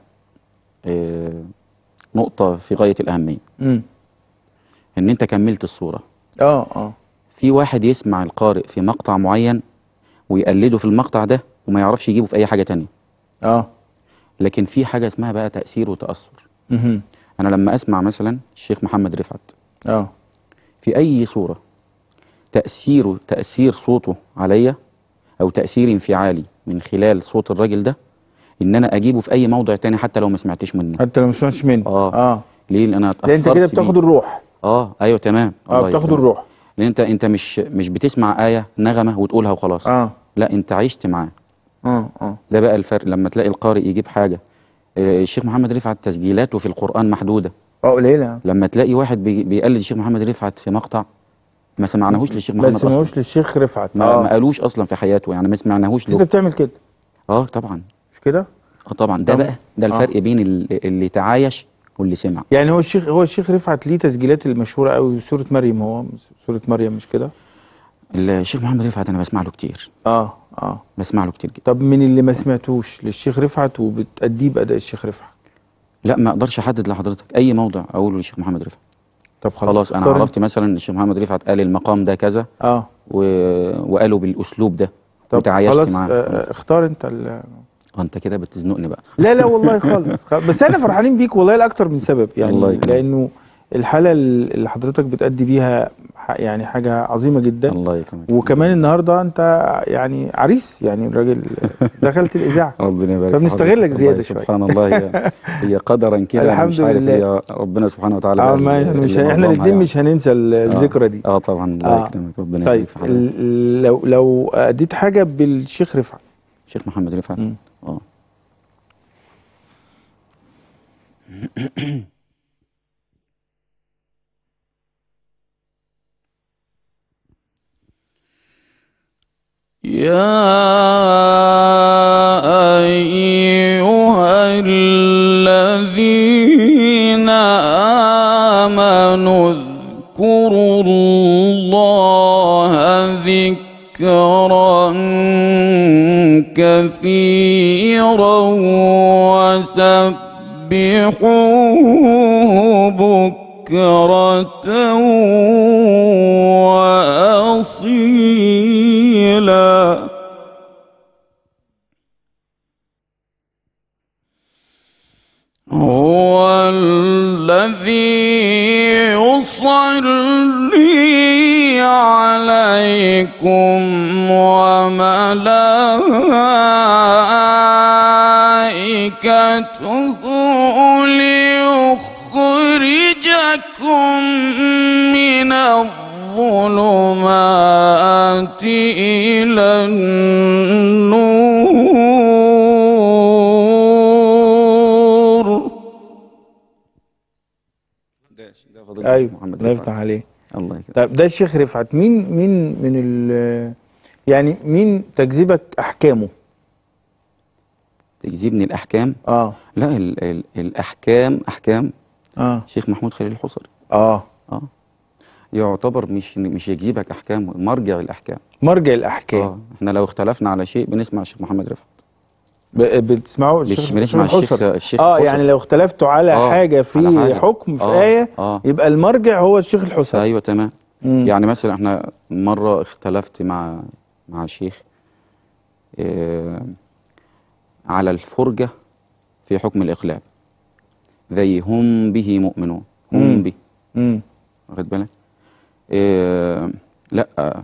اه نقطة في غاية الأهمية امم ان انت كملت الصورة اه اه في واحد يسمع القارئ في مقطع معين ويقلده في المقطع ده وما يعرفش يجيبه في اي حاجة تانية اه لكن في حاجة اسمها بقى تأثير وتأثر امم انا لما اسمع مثلا الشيخ محمد رفعت اه في اي صورة تأثيره تأثير صوته عليا او تأثير انفعالي من خلال صوت الراجل ده ان انا اجيبه في اي موضع تاني حتى لو ما سمعتش منه حتى لو ما سمعتش منه آه. اه ليه لان انا ده انت كده اتأثرت بتاخد بيه. الروح اه ايوه تمام اه الله بتاخد يكرمك. الروح لان انت انت مش مش بتسمع آية نغمة وتقولها وخلاص اه لا انت عشت معاه اه اه ده بقى الفرق لما تلاقي القارئ يجيب حاجة آه، الشيخ محمد رفعت تسجيلاته في القرآن محدودة اه قليله لما تلاقي واحد بي- بيقلد الشيخ محمد رفعت في مقطع ما سمعناهوش للشيخ محمد بس اصلا ماهوش للشيخ رفعت ما, ما اه قالوش اصلا في حياته يعني ما سمعناهوش انت له بتعمل كده اه طبعا مش كده اه طبعا ده طبعاً. بقى ده الفرق بين ال- اللي تعايش واللي سمع يعني هو الشيخ هو الشيخ رفعت ليه تسجيلات المشهوره قوي سوره مريم هو سوره مريم مش كده الشيخ محمد رفعت انا بسمع له كتير اه اه بسمع له كتير جدا طب من اللي ما سمعتوش للشيخ رفعت وبتأديه بأداء الشيخ رفعت لا ما اقدرش احدد لحضرتك اي موضع اقوله للشيخ محمد رفعت طب خلاص خلاص انا اختار عرفت مثلا ان الشيخ محمد رفعت قال المقام ده كذا انت. اه و... وقاله بالاسلوب ده طب وتعايشت خلاص معاه آه آه، اختار انت ال... اه انت كده بتزنقني بقى لا لا والله خالص خ- بس احنا فرحانين بيك والله لاكتر من سبب يعني الله يكرمك. لانه الحاله اللي حضرتك بتأدي بيها ح- ح- يعني حاجه عظيمه جدا الله يكرمك وكمان النهارده انت يعني عريس يعني الراجل دخلت الاذاعه ربنا يبارك في فبنستغلك حضرتك. زيادة والله شوية. سبحان الله هي, هي قدرا كده أنا الحمد مش عارف لله. هي ربنا سبحانه وتعالى اه بقى ما اللي- احنا مش اللي احنا نظمها الاثنين يعني. مش هننسى ال- الذكرى دي اه طبعا الله آه. يكرمك ربنا طيب يبارك في حضرتك ال- لو لو اديت حاجه بالشيخ رفعت شيخ محمد رفعت مم. اه يا أيها الذين آمنوا اذكروا الله ذكرا كثيرا وسبحوه بكرة وأصيلا هو الذي يصلي عليكم وملائكته ليخرجكم من الظلمات إلى النور ايوه محمد الله رفعت يفتح عليه الله يكرمك طيب ده الشيخ رفعت مين مين من ال يعني مين تجذبك احكامه تجذبني الأحكام اه لا ال ال الأحكام أحكام اه شيخ محمود خليل الحصري اه اه يعتبر مش مش يجذبك أحكام مرجع الأحكام مرجع الاحكام اه احنا لو اختلفنا على شيء بنسمع الشيخ محمد رفعت ب- بتسمعوا مش الشيخ بنسمع الشيخ الشيخ الحسري. الشيخ اه الحسري. يعني لو اختلفتوا على آه، حاجه في على حاجة. حكم في آه، ايه اه يبقى المرجع هو الشيخ الحسري ايوه تمام مم. يعني مثلا احنا مره اختلفت مع مع شيخ اه على الفرجه في حكم الاقلاب زي هم به مؤمنون هم مم. به مم. واخد بالك اه لا آه،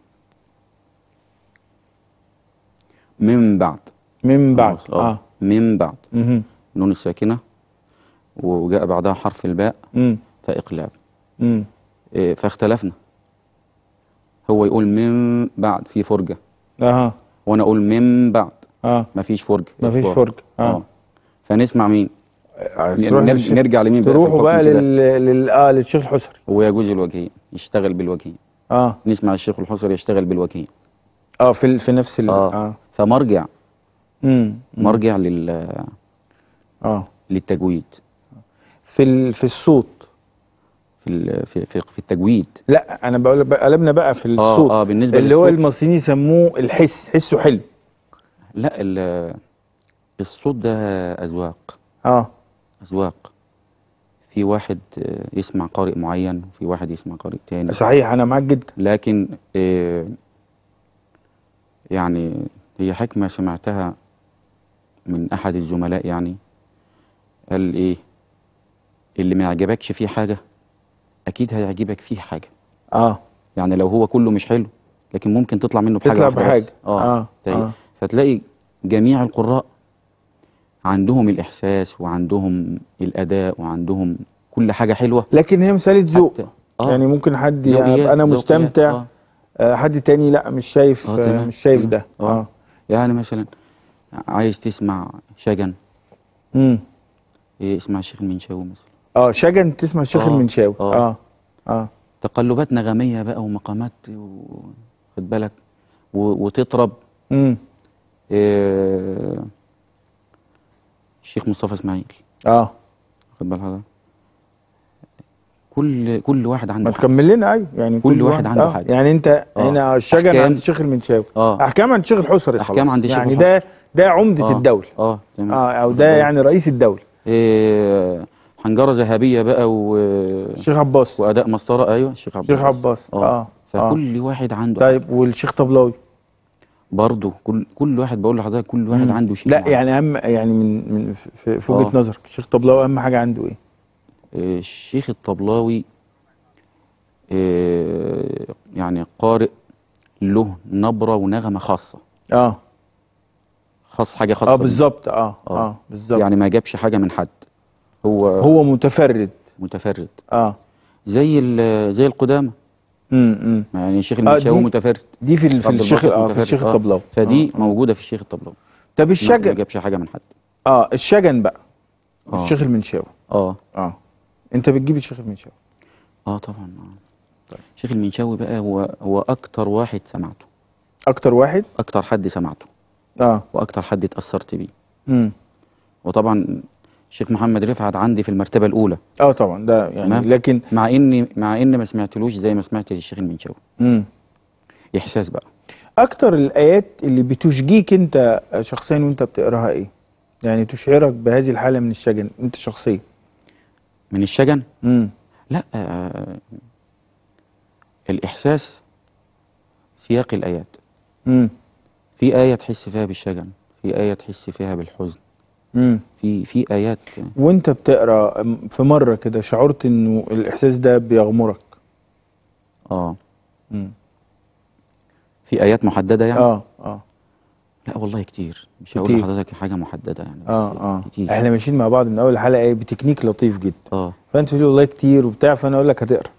من بعد من بعد خلاص، اه اه من بعد مهم. نون الساكنه وجاء بعدها حرف الباء مم. فاقلاب مم. إيه، فاختلفنا هو يقول من بعد في فرجة اها وانا اقول من بعد اه مفيش فرجة مفيش إطلاق. فرجة اه فنسمع مين تروح نرجع, للشيخ- نرجع لمين بقى في تروحوا الحكم بقى كده؟ لل... لل... اه للشيخ الحسري هو يجوز الوجهين يشتغل بالوجهين اه نسمع الشيخ الحصري يشتغل بالوجهين اه في ال... في نفس ال... اه, اه فمرجع مم. مم. مرجع لل... اه للتجويد في ال... في الصوت في ال... في, في في التجويد لا انا بقول بقى قلبنا بقى في اه الصوت اه بالنسبة اللي هو للصوت المصريين يسموه الحس حسه حلو لا ال... الصوت ده أذواق اه أذواق في واحد آه، يسمع قارئ معين وفي واحد يسمع قارئ تاني صحيح انا معاك جدا لكن آه، يعني هي حكمة سمعتها من أحد الزملاء يعني قال إيه اللي ما يعجبكش فيه حاجة أكيد هيعجبك فيه حاجة اه يعني لو هو كله مش حلو لكن ممكن تطلع منه بحاجة تطلع واحدة بحاجة بس. اه, اه, تلاقي- آه. فتلاقي جميع القراء عندهم الإحساس وعندهم الأداء وعندهم كل حاجة حلوة لكن هي مسألة ذوق حتى آه يعني ممكن حد ذوقيات- يبقى انا ذوقيات، مستمتع آه. آه حد تاني لا مش شايف آه، آه تمام، مش شايف تمام. ده آه. اه يعني مثلا عايز تسمع شجن امم إيه اسمع الشيخ المنشاوي مثلا اه شجن تسمع الشيخ آه، المنشاوي آه. اه اه تقلبات نغمية بقى ومقامات و- خد بالك و- وتطرب امم إيه الشيخ مصطفى اسماعيل اه خد بال حضرتك كل كل واحد عنده ما حاجة. تكمل لنا ايوه يعني كل واحد عنده آه. حاجة. يعني انت آه. هنا الشجن أحكام. عند الشيخ المنشاوي اه احكام عند الشيخ الحسري أحكام خلاص. عند الشيخ يعني الحسري. ده ده عمدة آه. الدولة اه تمام اه او خد ده بالك. يعني رئيس الدولة إيه حنجرة ذهبية بقى و... الشيخ عباس وأداء مسطرة أيوه الشيخ عباس الشيخ عباس اه, اه فكل واحد عنده حاجة. طيب والشيخ طبلاوي برضه كل كل واحد بقول لحضرتك كل واحد مم. عنده شيء لا معين. يعني اهم يعني من من في, في وجهة آه. نظرك الشيخ طبلاوي اهم حاجة عنده ايه؟ آه، الشيخ الطبلاوي آه، يعني قارئ له نبرة ونغمة خاصة اه خاص حاجة خاصة اه بيه. بالظبط اه اه بالظبط يعني ما جابش حاجة من حد هو, هو متفرد متفرد اه زي ال- زي القدامى امم يعني الشيخ آه، المنشاوي دي- متفرد دي في ال- في عبد الشيخ الباسط اه في متفرد. الشيخ آه. الطبلاوي فدي آه. آه. موجودة في الشيخ الطبلاوي طب ما ما الشجن جابش حاجة من حد اه الشجن بقى آه. الشيخ المنشاوي اه اه انت بتجيب الشيخ المنشاوي اه طبعا اه الشيخ المنشاوي بقى هو هو اكتر واحد سمعته اكتر واحد اكتر حد سمعته اه واكتر حد اتأثرت بيه امم وطبعا الشيخ محمد رفعت عندي في المرتبة الأولى اه طبعا ده يعني تمام. لكن مع إني مع إني ما سمعتلوش زي ما سمعت للشيخ المنشاوي امم إحساس بقى اكتر الايات اللي بتشجيك انت شخصيا وانت بتقراها ايه يعني تشعرك بهذه الحاله من الشجن انت شخصيا من الشجن امم لا آه الإحساس سياق الآيات امم في آية تحس فيها بالشجن في آية تحس فيها بالحزن امم في في آيات وانت بتقرا أم، في مره كده شعرت انه الاحساس ده بيغمرك آه امم في آيات محددة يعني اه اه لا والله كتير مش هقول كتير. لحضرتك حاجة محددة يعني بس اه اه كتير احنا ماشيين مع بعض من اول حلقه ايه بتكنيك لطيف جدا اه فانت تقول لي والله كتير وبتاع فانا اقول لك هتقرا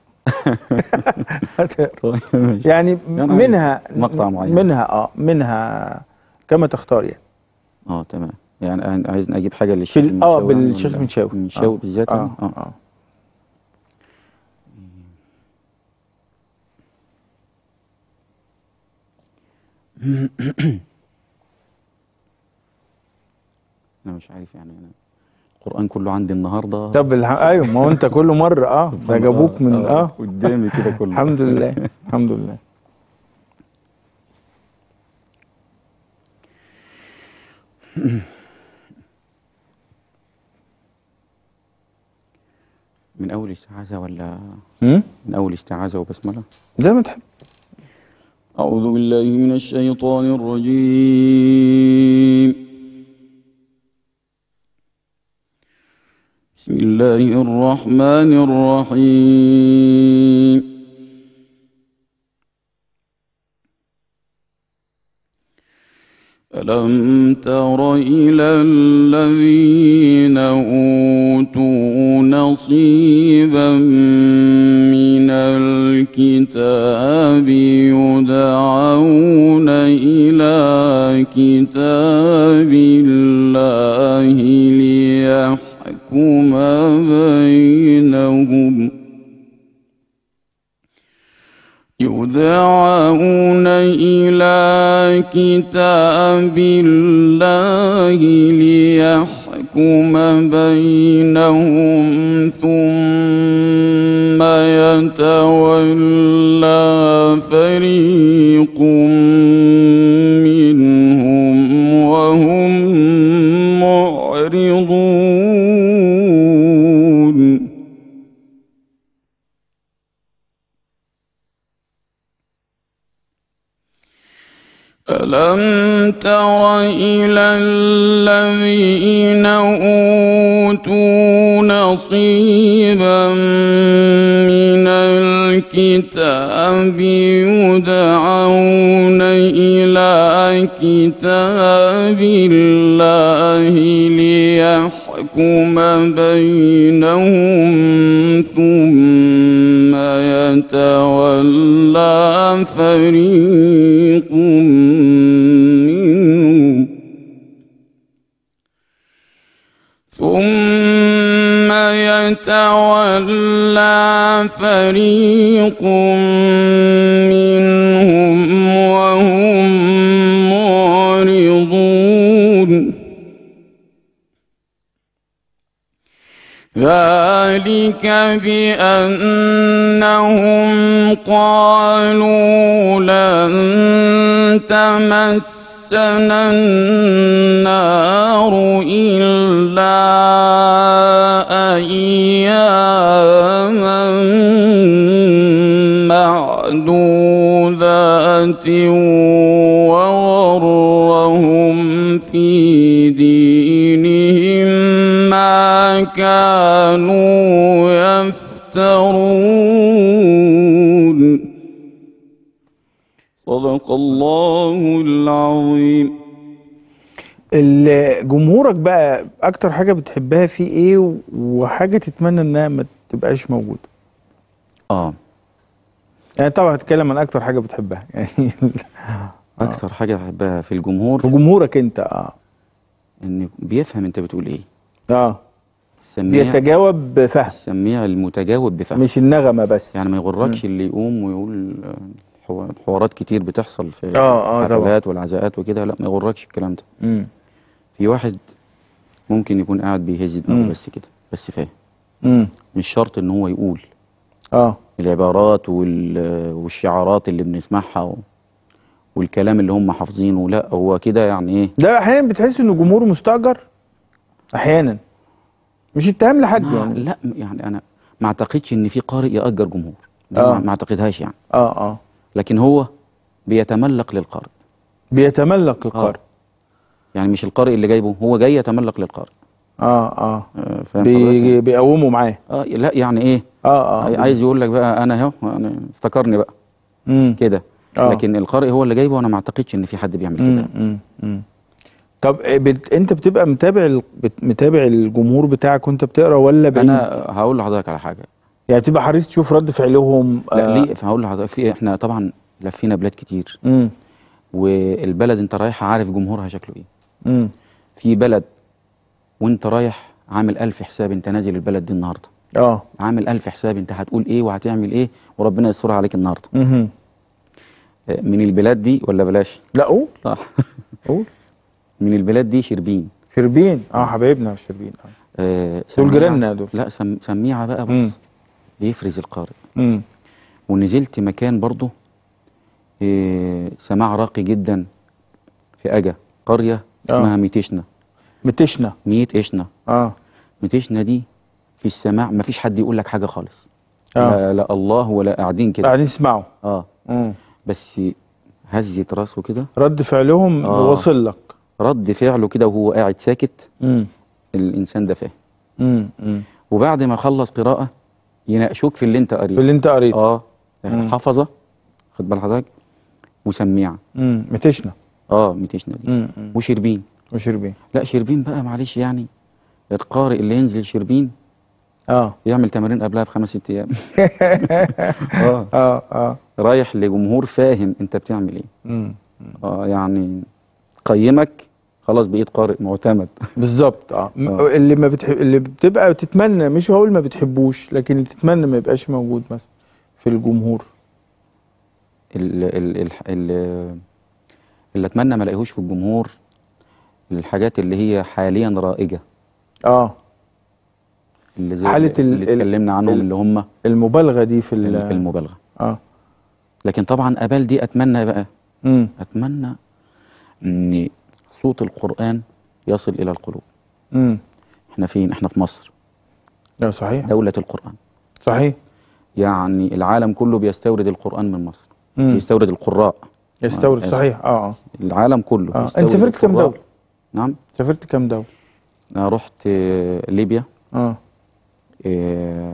هتقرا طيب يعني يعني منها مقطع معين. منها اه منها كما تختار يعني اه تمام يعني أنا عايز اجيب حاجه في للشيخ ال- اه المنشاوي يعني بالشيخ ولا- المنشاوي المنشاوي آه. بالذات اه يعني؟ اه, آه. انا مش عارف يعني انا القران كله عندي النهارده طب الح... ايوه ما هو انت كل مره اه ده جابوك من اه قدامي كده كله الحمد لله الحمد لله من اول استعاذه ولا هم؟ من اول استعاذه وبسمله زي ما تحب أعوذ بالله من الشيطان الرجيم بسم الله الرحمن الرحيم ألم تر إلى الذين أوتوا نصيبا من الكتاب يدعون إلى كتاب الله ليحكم بينهم يدعون إلى كتاب الله ليحكم بينهم ثم يتولى فريق منهم وهم معرضون ألم تر إلى الذين أوتوا نصيبا من الكتاب يدعون إلى كتاب الله ليحكم بينهم ثم يتولى فريق منهم ثم يتولى فريق منهم وهم معرضون ذلك بأنهم قالوا لن تمسنا النار إلا أياما معدودات وغرهم في دينهم ما كانوا يفترون صدق الله العظيم ال- جمهورك بقى اكتر حاجه بتحبها فيه ايه و- وحاجه تتمنى انها ما تبقاش موجوده اه يعني طبعا هتكلم عن اكتر حاجه بتحبها يعني اكثر حاجه بحبها في الجمهور في جمهورك انت اه انه بيفهم انت بتقول ايه اه السميع بيتجاوب بفهم السميع المتجاوب بفهم مش النغمه بس يعني ما يغركش اللي يقوم ويقول آه، حو- حوارات كتير بتحصل في آه، آه، طبعا. الحفلات والعزاءات وكده لا ما يغركش الكلام ده امم في واحد ممكن يكون قاعد بيهز دماغه مم. بس كده بس فاهم امم مش شرط ان هو يقول اه العبارات وال- والشعارات اللي بنسمعها و- والكلام اللي هم حافظينه لا هو كده يعني ايه ده احيانا بتحس انه جمهور مستاجر احيانا مش اتهام لحد ما يعني لا يعني انا ما اعتقدش ان في قارئ يأجر جمهور دي آه. ما ما اعتقدهاش يعني اه اه لكن هو بيتملق للقارئ بيتملق القارئ يعني مش القارئ اللي جايبه هو جاي يتملق للقارئ اه اه آه، فاهم بي... حضرتك؟ بيقوموا معاه اه لا يعني ايه اه اه عايز يقول لك بقى انا اهو أنا افتكرني بقى امم كده آه. لكن القارئ هو اللي جايبه وانا ما اعتقدش ان في حد بيعمل كده مم، مم، مم. طب إيه بت... انت بتبقى متابع ال... بت... متابع الجمهور بتاعك وانت بتقرا ولا بعيد؟ انا هقول لحضرتك على حاجه يعني بتبقى حريص تشوف رد فعلهم لا ليه فهقول لحضرتك في احنا طبعا لفينا بلاد كتير امم والبلد انت رايحها عارف جمهورها شكله ايه امم في بلد وانت رايح عامل ألف حساب انت نازل البلد دي النهارده اه عامل ألف حساب انت هتقول ايه وهتعمل ايه وربنا يسترها عليك النهارده امم آه، من البلاد دي ولا بلاش لا قول آه. قول من البلاد دي شربين شربين اه حبايبنا شربين اه آه دول سميعة- جيراننا دول. لا سم سميعه بقى مم. بص بيفرز القارئ امم ونزلت مكان برضه آه سماع راقي جدا في اجا قريه آه. اسمها ميتشنا متشنا ميت اشنا اه ميتشنا دي في السماع مفيش حد يقول لك حاجه خالص آه. لا, لا الله ولا قاعدين كده قاعدين يسمعوا اه امم بس هزة راسه كده رد فعلهم آه. واصل لك رد فعله كده وهو قاعد ساكت امم الانسان ده فاهم امم امم وبعد ما خلص قراءه يناقشوك في اللي انت في قريته اللي انت قريته اه مم. حفظه خد بال حضرتك وسميعه امم متشنا اه ميتشنا دي امم وشربين وشربين لا شربين بقى معلش يعني القارئ اللي ينزل شربين اه يعمل تمارين قبلها بخمس ست ايام اه اه اه رايح لجمهور فاهم انت بتعمل ايه امم اه يعني قيمك خلاص بقيت قارئ معتمد بالظبط اه م- آه. اللي ما بتحب اللي بتبقى تتمنى مش هقول ما بتحبوش لكن اللي تتمنى ما يبقاش موجود مثلا في الجمهور ال ال ال ال اللي اتمنى ما الاقيهوش في الجمهور الحاجات اللي هي حاليا رائجه اه اللي زي حالة اللي, ال- اللي اتكلمنا عنهم ال- اللي هم المبالغه دي في ال- المبالغه اه لكن طبعا ابال دي اتمنى بقى امم اتمنى ان صوت القران يصل الى القلوب امم احنا فين احنا في مصر لا صحيح دوله القران صحيح يعني العالم كله بيستورد القران من مصر امم بيستورد القراء يستورد آه، صحيح اه اه العالم كله اه بيستورد انت سافرت كام القراء. دوله؟ نعم سافرت كام دوله؟ انا رحت آه، ليبيا اه آه،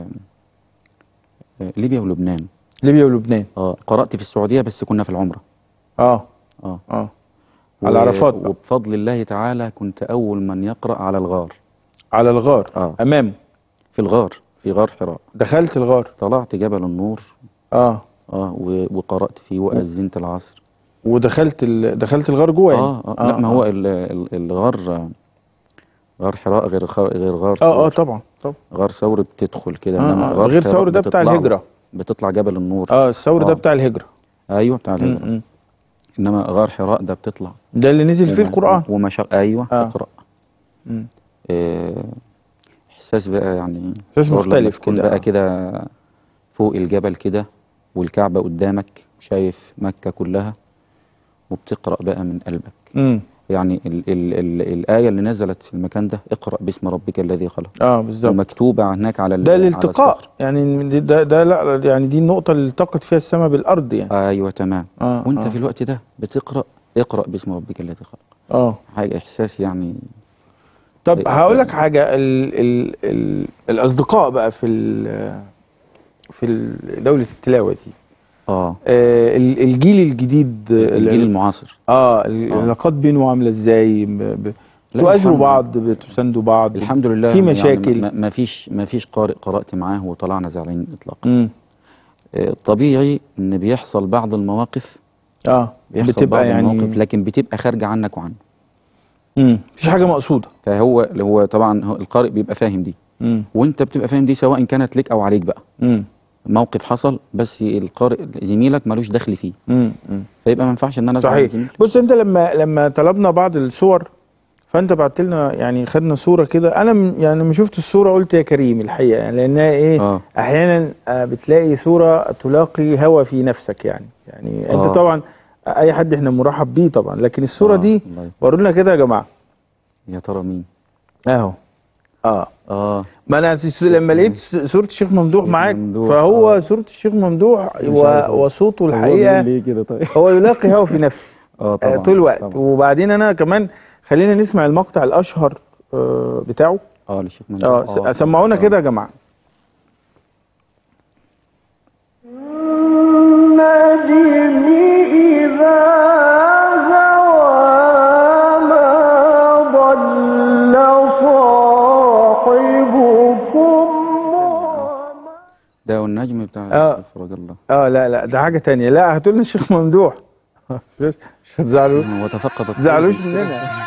آه، ليبيا ولبنان ليبيا ولبنان اه قرات في السعوديه بس كنا في العمره اه اه اه على عرفات بقى. وبفضل الله تعالى كنت اول من يقرا على الغار على الغار اه امامه في الغار في غار حراء دخلت الغار طلعت جبل النور اه اه و- وقرات فيه واذنت العصر ودخلت ال... دخلت الغار جوه يعني اه, آه, لا ما هو ال- ال- الغار آه، غار حراء غير خ- غير غار اه اه ثور. طبعا طبعا غار ثور بتدخل كده آه، انما آه، غار غير حراء ثور ده بتاع بتطلع- الهجرة. بتطلع جبل النور اه الثور ده آه. بتاع الهجره ايوه بتاع الهجرة م- م. انما غار حراء ده بتطلع ده اللي نزل فيه وما- القران وما شاء ايوه آه. اقرا مم. آه، احساس بقى يعني إحساس شعور لما مختلف تكون كده، بقى آه. كده فوق الجبل كده والكعبة قدامك شايف مكة كلها وبتقرأ بقى من قلبك امم يعني ال ال ال الآية اللي نزلت في المكان ده اقرأ باسم ربك الذي خلق اه بالظبط ومكتوبة هناك على ال- ده على الالتقاء الصخر. يعني دي- ده ده لا يعني دي النقطه اللي التقت فيها السماء بالارض يعني ايوه تمام اه وانت آه. في الوقت ده بتقرأ اقرأ باسم ربك الذي خلق اه حاجة احساس يعني طب إيه، هقول لك آه. حاجه ال ال ال الاصدقاء بقى في ال في ال- دوله التلاوه دي اه آه ال- الجيل الجديد الجيل المعاصر اه العلاقات بينه عامله ازاي ب- ب- لا، تؤازروا الحمد- بعض بتساندوا بعض الحمد لله في يعني مشاكل ما- ما فيش ما فيش قارئ قرأت معاه وطلعنا زعلانين اطلاقا امم آه، طبيعي ان بيحصل بعض المواقف اه بيحصل بتبقى بعض يعني المواقف لكن بتبقى خارجه عنك وعنه امم مفيش حاجه مقصوده فهو هو طبعا هو القارئ بيبقى فاهم دي امم وانت بتبقى فاهم دي سواء كانت لك او عليك بقى امم موقف حصل بس القارئ زميلك ملوش دخل فيه امم فيبقى ما ينفعش ان انا أزعل صحيح زميلي. بص انت لما لما طلبنا بعض الصور فانت بعت لنا يعني خدنا صوره كده انا م- يعني لما شفت الصوره قلت يا كريم الحقيقه يعني لانها ايه اه احيانا آه، بتلاقي صوره تلاقي هوى في نفسك يعني يعني انت آه. طبعا اي حد احنا مرحب بيه طبعا لكن الصوره آه، دي الله ورونا كده يا جماعه يا ترى مين اهو اه اه ما انا س- لما لقيت س- صوره الشيخ ممدوح الشيخ معاك ممدوح، فهو آه. صوره الشيخ ممدوح مش و- عارف هو- وصوته هو بيقول الحقيقه ليه كده طيب هو يلاقي هوى في نفسي اه آه، طبعا طول الوقت طبعا. وبعدين انا كمان خلينا نسمع المقطع الاشهر آه، بتاعه اه للشيخ ممدوح اه س- سمعونا آه. كده يا جماعه ده والنجم بتاع آه. الشيخ فرج الله اه لا لا ده حاجه تانية لا هاتوا لنا الشيخ ممدوح مش هتزعلوا هو تفقد ما تزعلوش مننا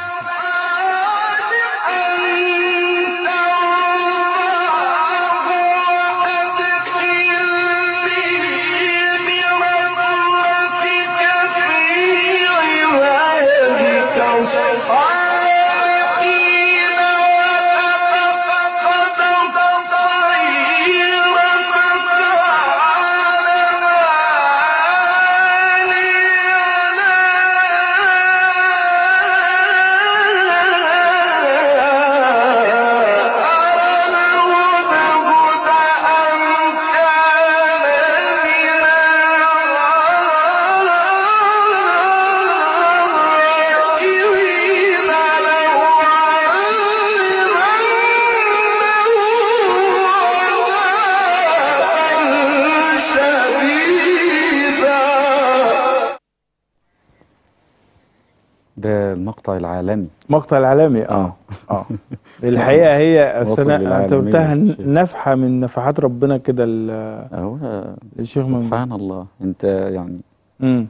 ده المقطع العالمي مقطع العالمي اه اه الحقيقه هي وصل أصل أنا- انت للعالمية قلتها ن- الشيخ. نفحه من نفحات ربنا كده ل- هو للشيخ ممدوح سبحان الله انت يعني امم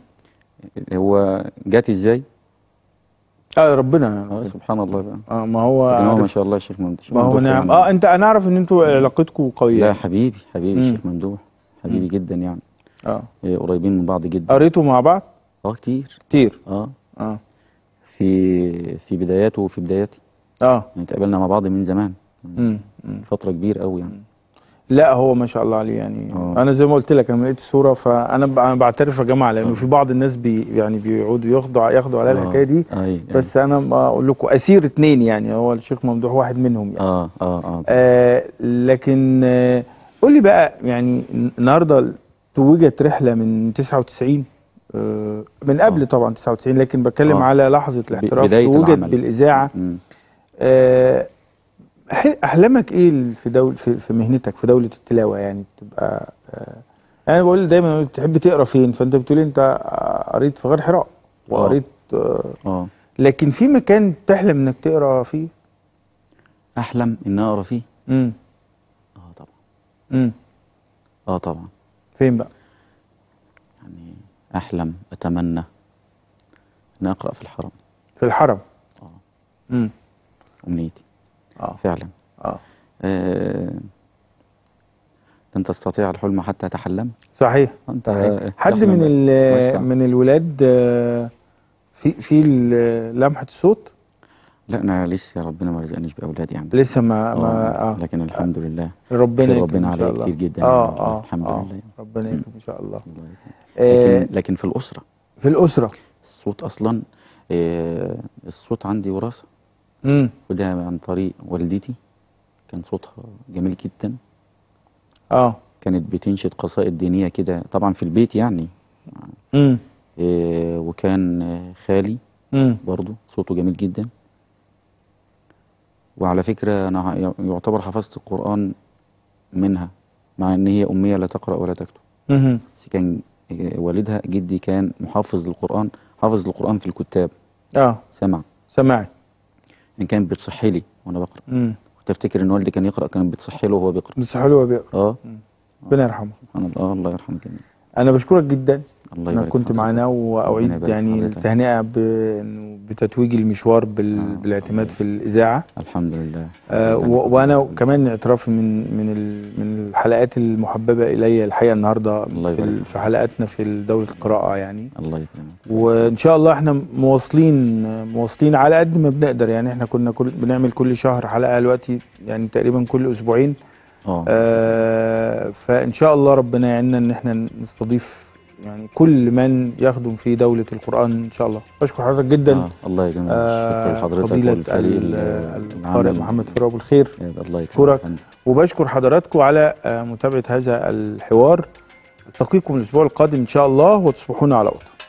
هو جات ازاي اه ربنا اه سبحان الله بقى اه ما هو لكن هو ما عارف. شاء الله الشيخ ممدوح ما هو ممدوح نعم يعني. اه انت انا اعرف ان انتوا علاقتكم قويه لا حبيبي حبيبي مم. الشيخ ممدوح حبيبي جدا يعني اه إيه، قريبين من بعض جدا قريتوا مع بعض اه كتير كتير اه اه في في بداياته وفي بداياتي اه يعني اتقابلنا مع بعض من زمان امم أمم. فترة كبيرة قوي يعني لا هو ما شاء الله عليه يعني آه. انا زي ما قلت لك انا لقيت الصوره فانا ب- أنا بعترف يا جماعه لانه في بعض الناس بي يعني بيقعدوا ياخدوا ياخدوا على الحكايه دي آه. أي بس انا بقول لكم اسير اتنين يعني هو الشيخ ممدوح واحد منهم يعني اه اه اه آه لكن آه قول لي بقى يعني النهارده توجت رحله من 99 آه من قبل آه. طبعا 99 لكن بتكلم آه. على لحظه الاحتراف بداية توجت العمل. بالاذاعه مم. آه ح- احلامك ايه في دول في, في مهنتك في دوله التلاوه يعني تبقى آه انا بقول دايما تحب تقرا فين فانت بتقول انت آه، قريت في غار حراء وقريت آه اه لكن في مكان تحلم انك تقرا فيه احلم ان اقرا فيه امم اه طبعا امم اه طبعا فين بقى يعني احلم اتمنى ان اقرا في الحرم في الحرم اه امم امنيتي اه فعلا اه آه لن تستطيع الحلم حتى تحلم صحيح انت صحيح. حد تحلم من ال- وسع. من الولاد آه، في في ال- لمحه الصوت لا انا لسه ربنا ما رزقنيش باولاد يعني لسه ما ما آه. اه لكن الحمد لله ربنا خير يكرم ربنا ان شاء عليا الله كتير جدا اه يعني اه الحمد آه. لله ربنا يكرم ان شاء الله الله يكرمك. آه لكن لكن في الاسره في الاسره الصوت اصلا آه الصوت عندي وراثه امم وده عن طريق والدتي كان صوتها جميل جدا اه كانت بتنشد قصائد دينيه كده طبعا في البيت يعني امم آه وكان آه، خالي امم برضو صوته جميل جدا وعلى فكرة أنا ع- يعتبر حفظت القرآن منها مع إن هي أمية لا تقرأ ولا تكتب امم بس كان إيه، والدها جدي كان محافظ للقرآن حافظ القرآن في الكتاب اه سمع سمعت يعني كانت بتصحي لي وانا بقرا امم كنت افتكر ان والدي كان يقرا كانت بتصحي له وهو بيقرا بس حلوه بيقرا اه ربنا يرحمه سبحان الله الله يرحمه جميعا انا بشكرك جدا الله انك يبارك كنت في معانا حضرتك. واعيد ربنا يبارك في يعني حضرتك. التهنئه بإنه بتتويج المشوار بال... آه، بالاعتماد الله في الاذاعه الحمد لله آه ربنا و... يبارك وانا فيك. كمان اعترافي من من ال... من الحلقات المحببه الي الحقيقه النهارده الله في, ال... يبارك في حلقاتنا في دوله القراءه يعني الله يكرمك وان شاء الله احنا مواصلين مواصلين على قد ما بنقدر يعني احنا كنا كل بنعمل كل شهر حلقه دلوقتي يعني تقريبا كل اسبوعين اه آه فان شاء الله ربنا يعيننا ان احنا نستضيف يعني كل من يخدم في دوله القران ان شاء الله بشكر حضرتك جدا آه. الله يكرمك شكرا آه لحضرتك فضيله والفريق ال- ال- القارئ العمل. محمد فراء ابو الخير الله أشكرك. يكرمك يا فندم. وبشكر حضراتكم على آه، متابعه هذا الحوار التقيكم الاسبوع القادم ان شاء الله وتصبحون على خير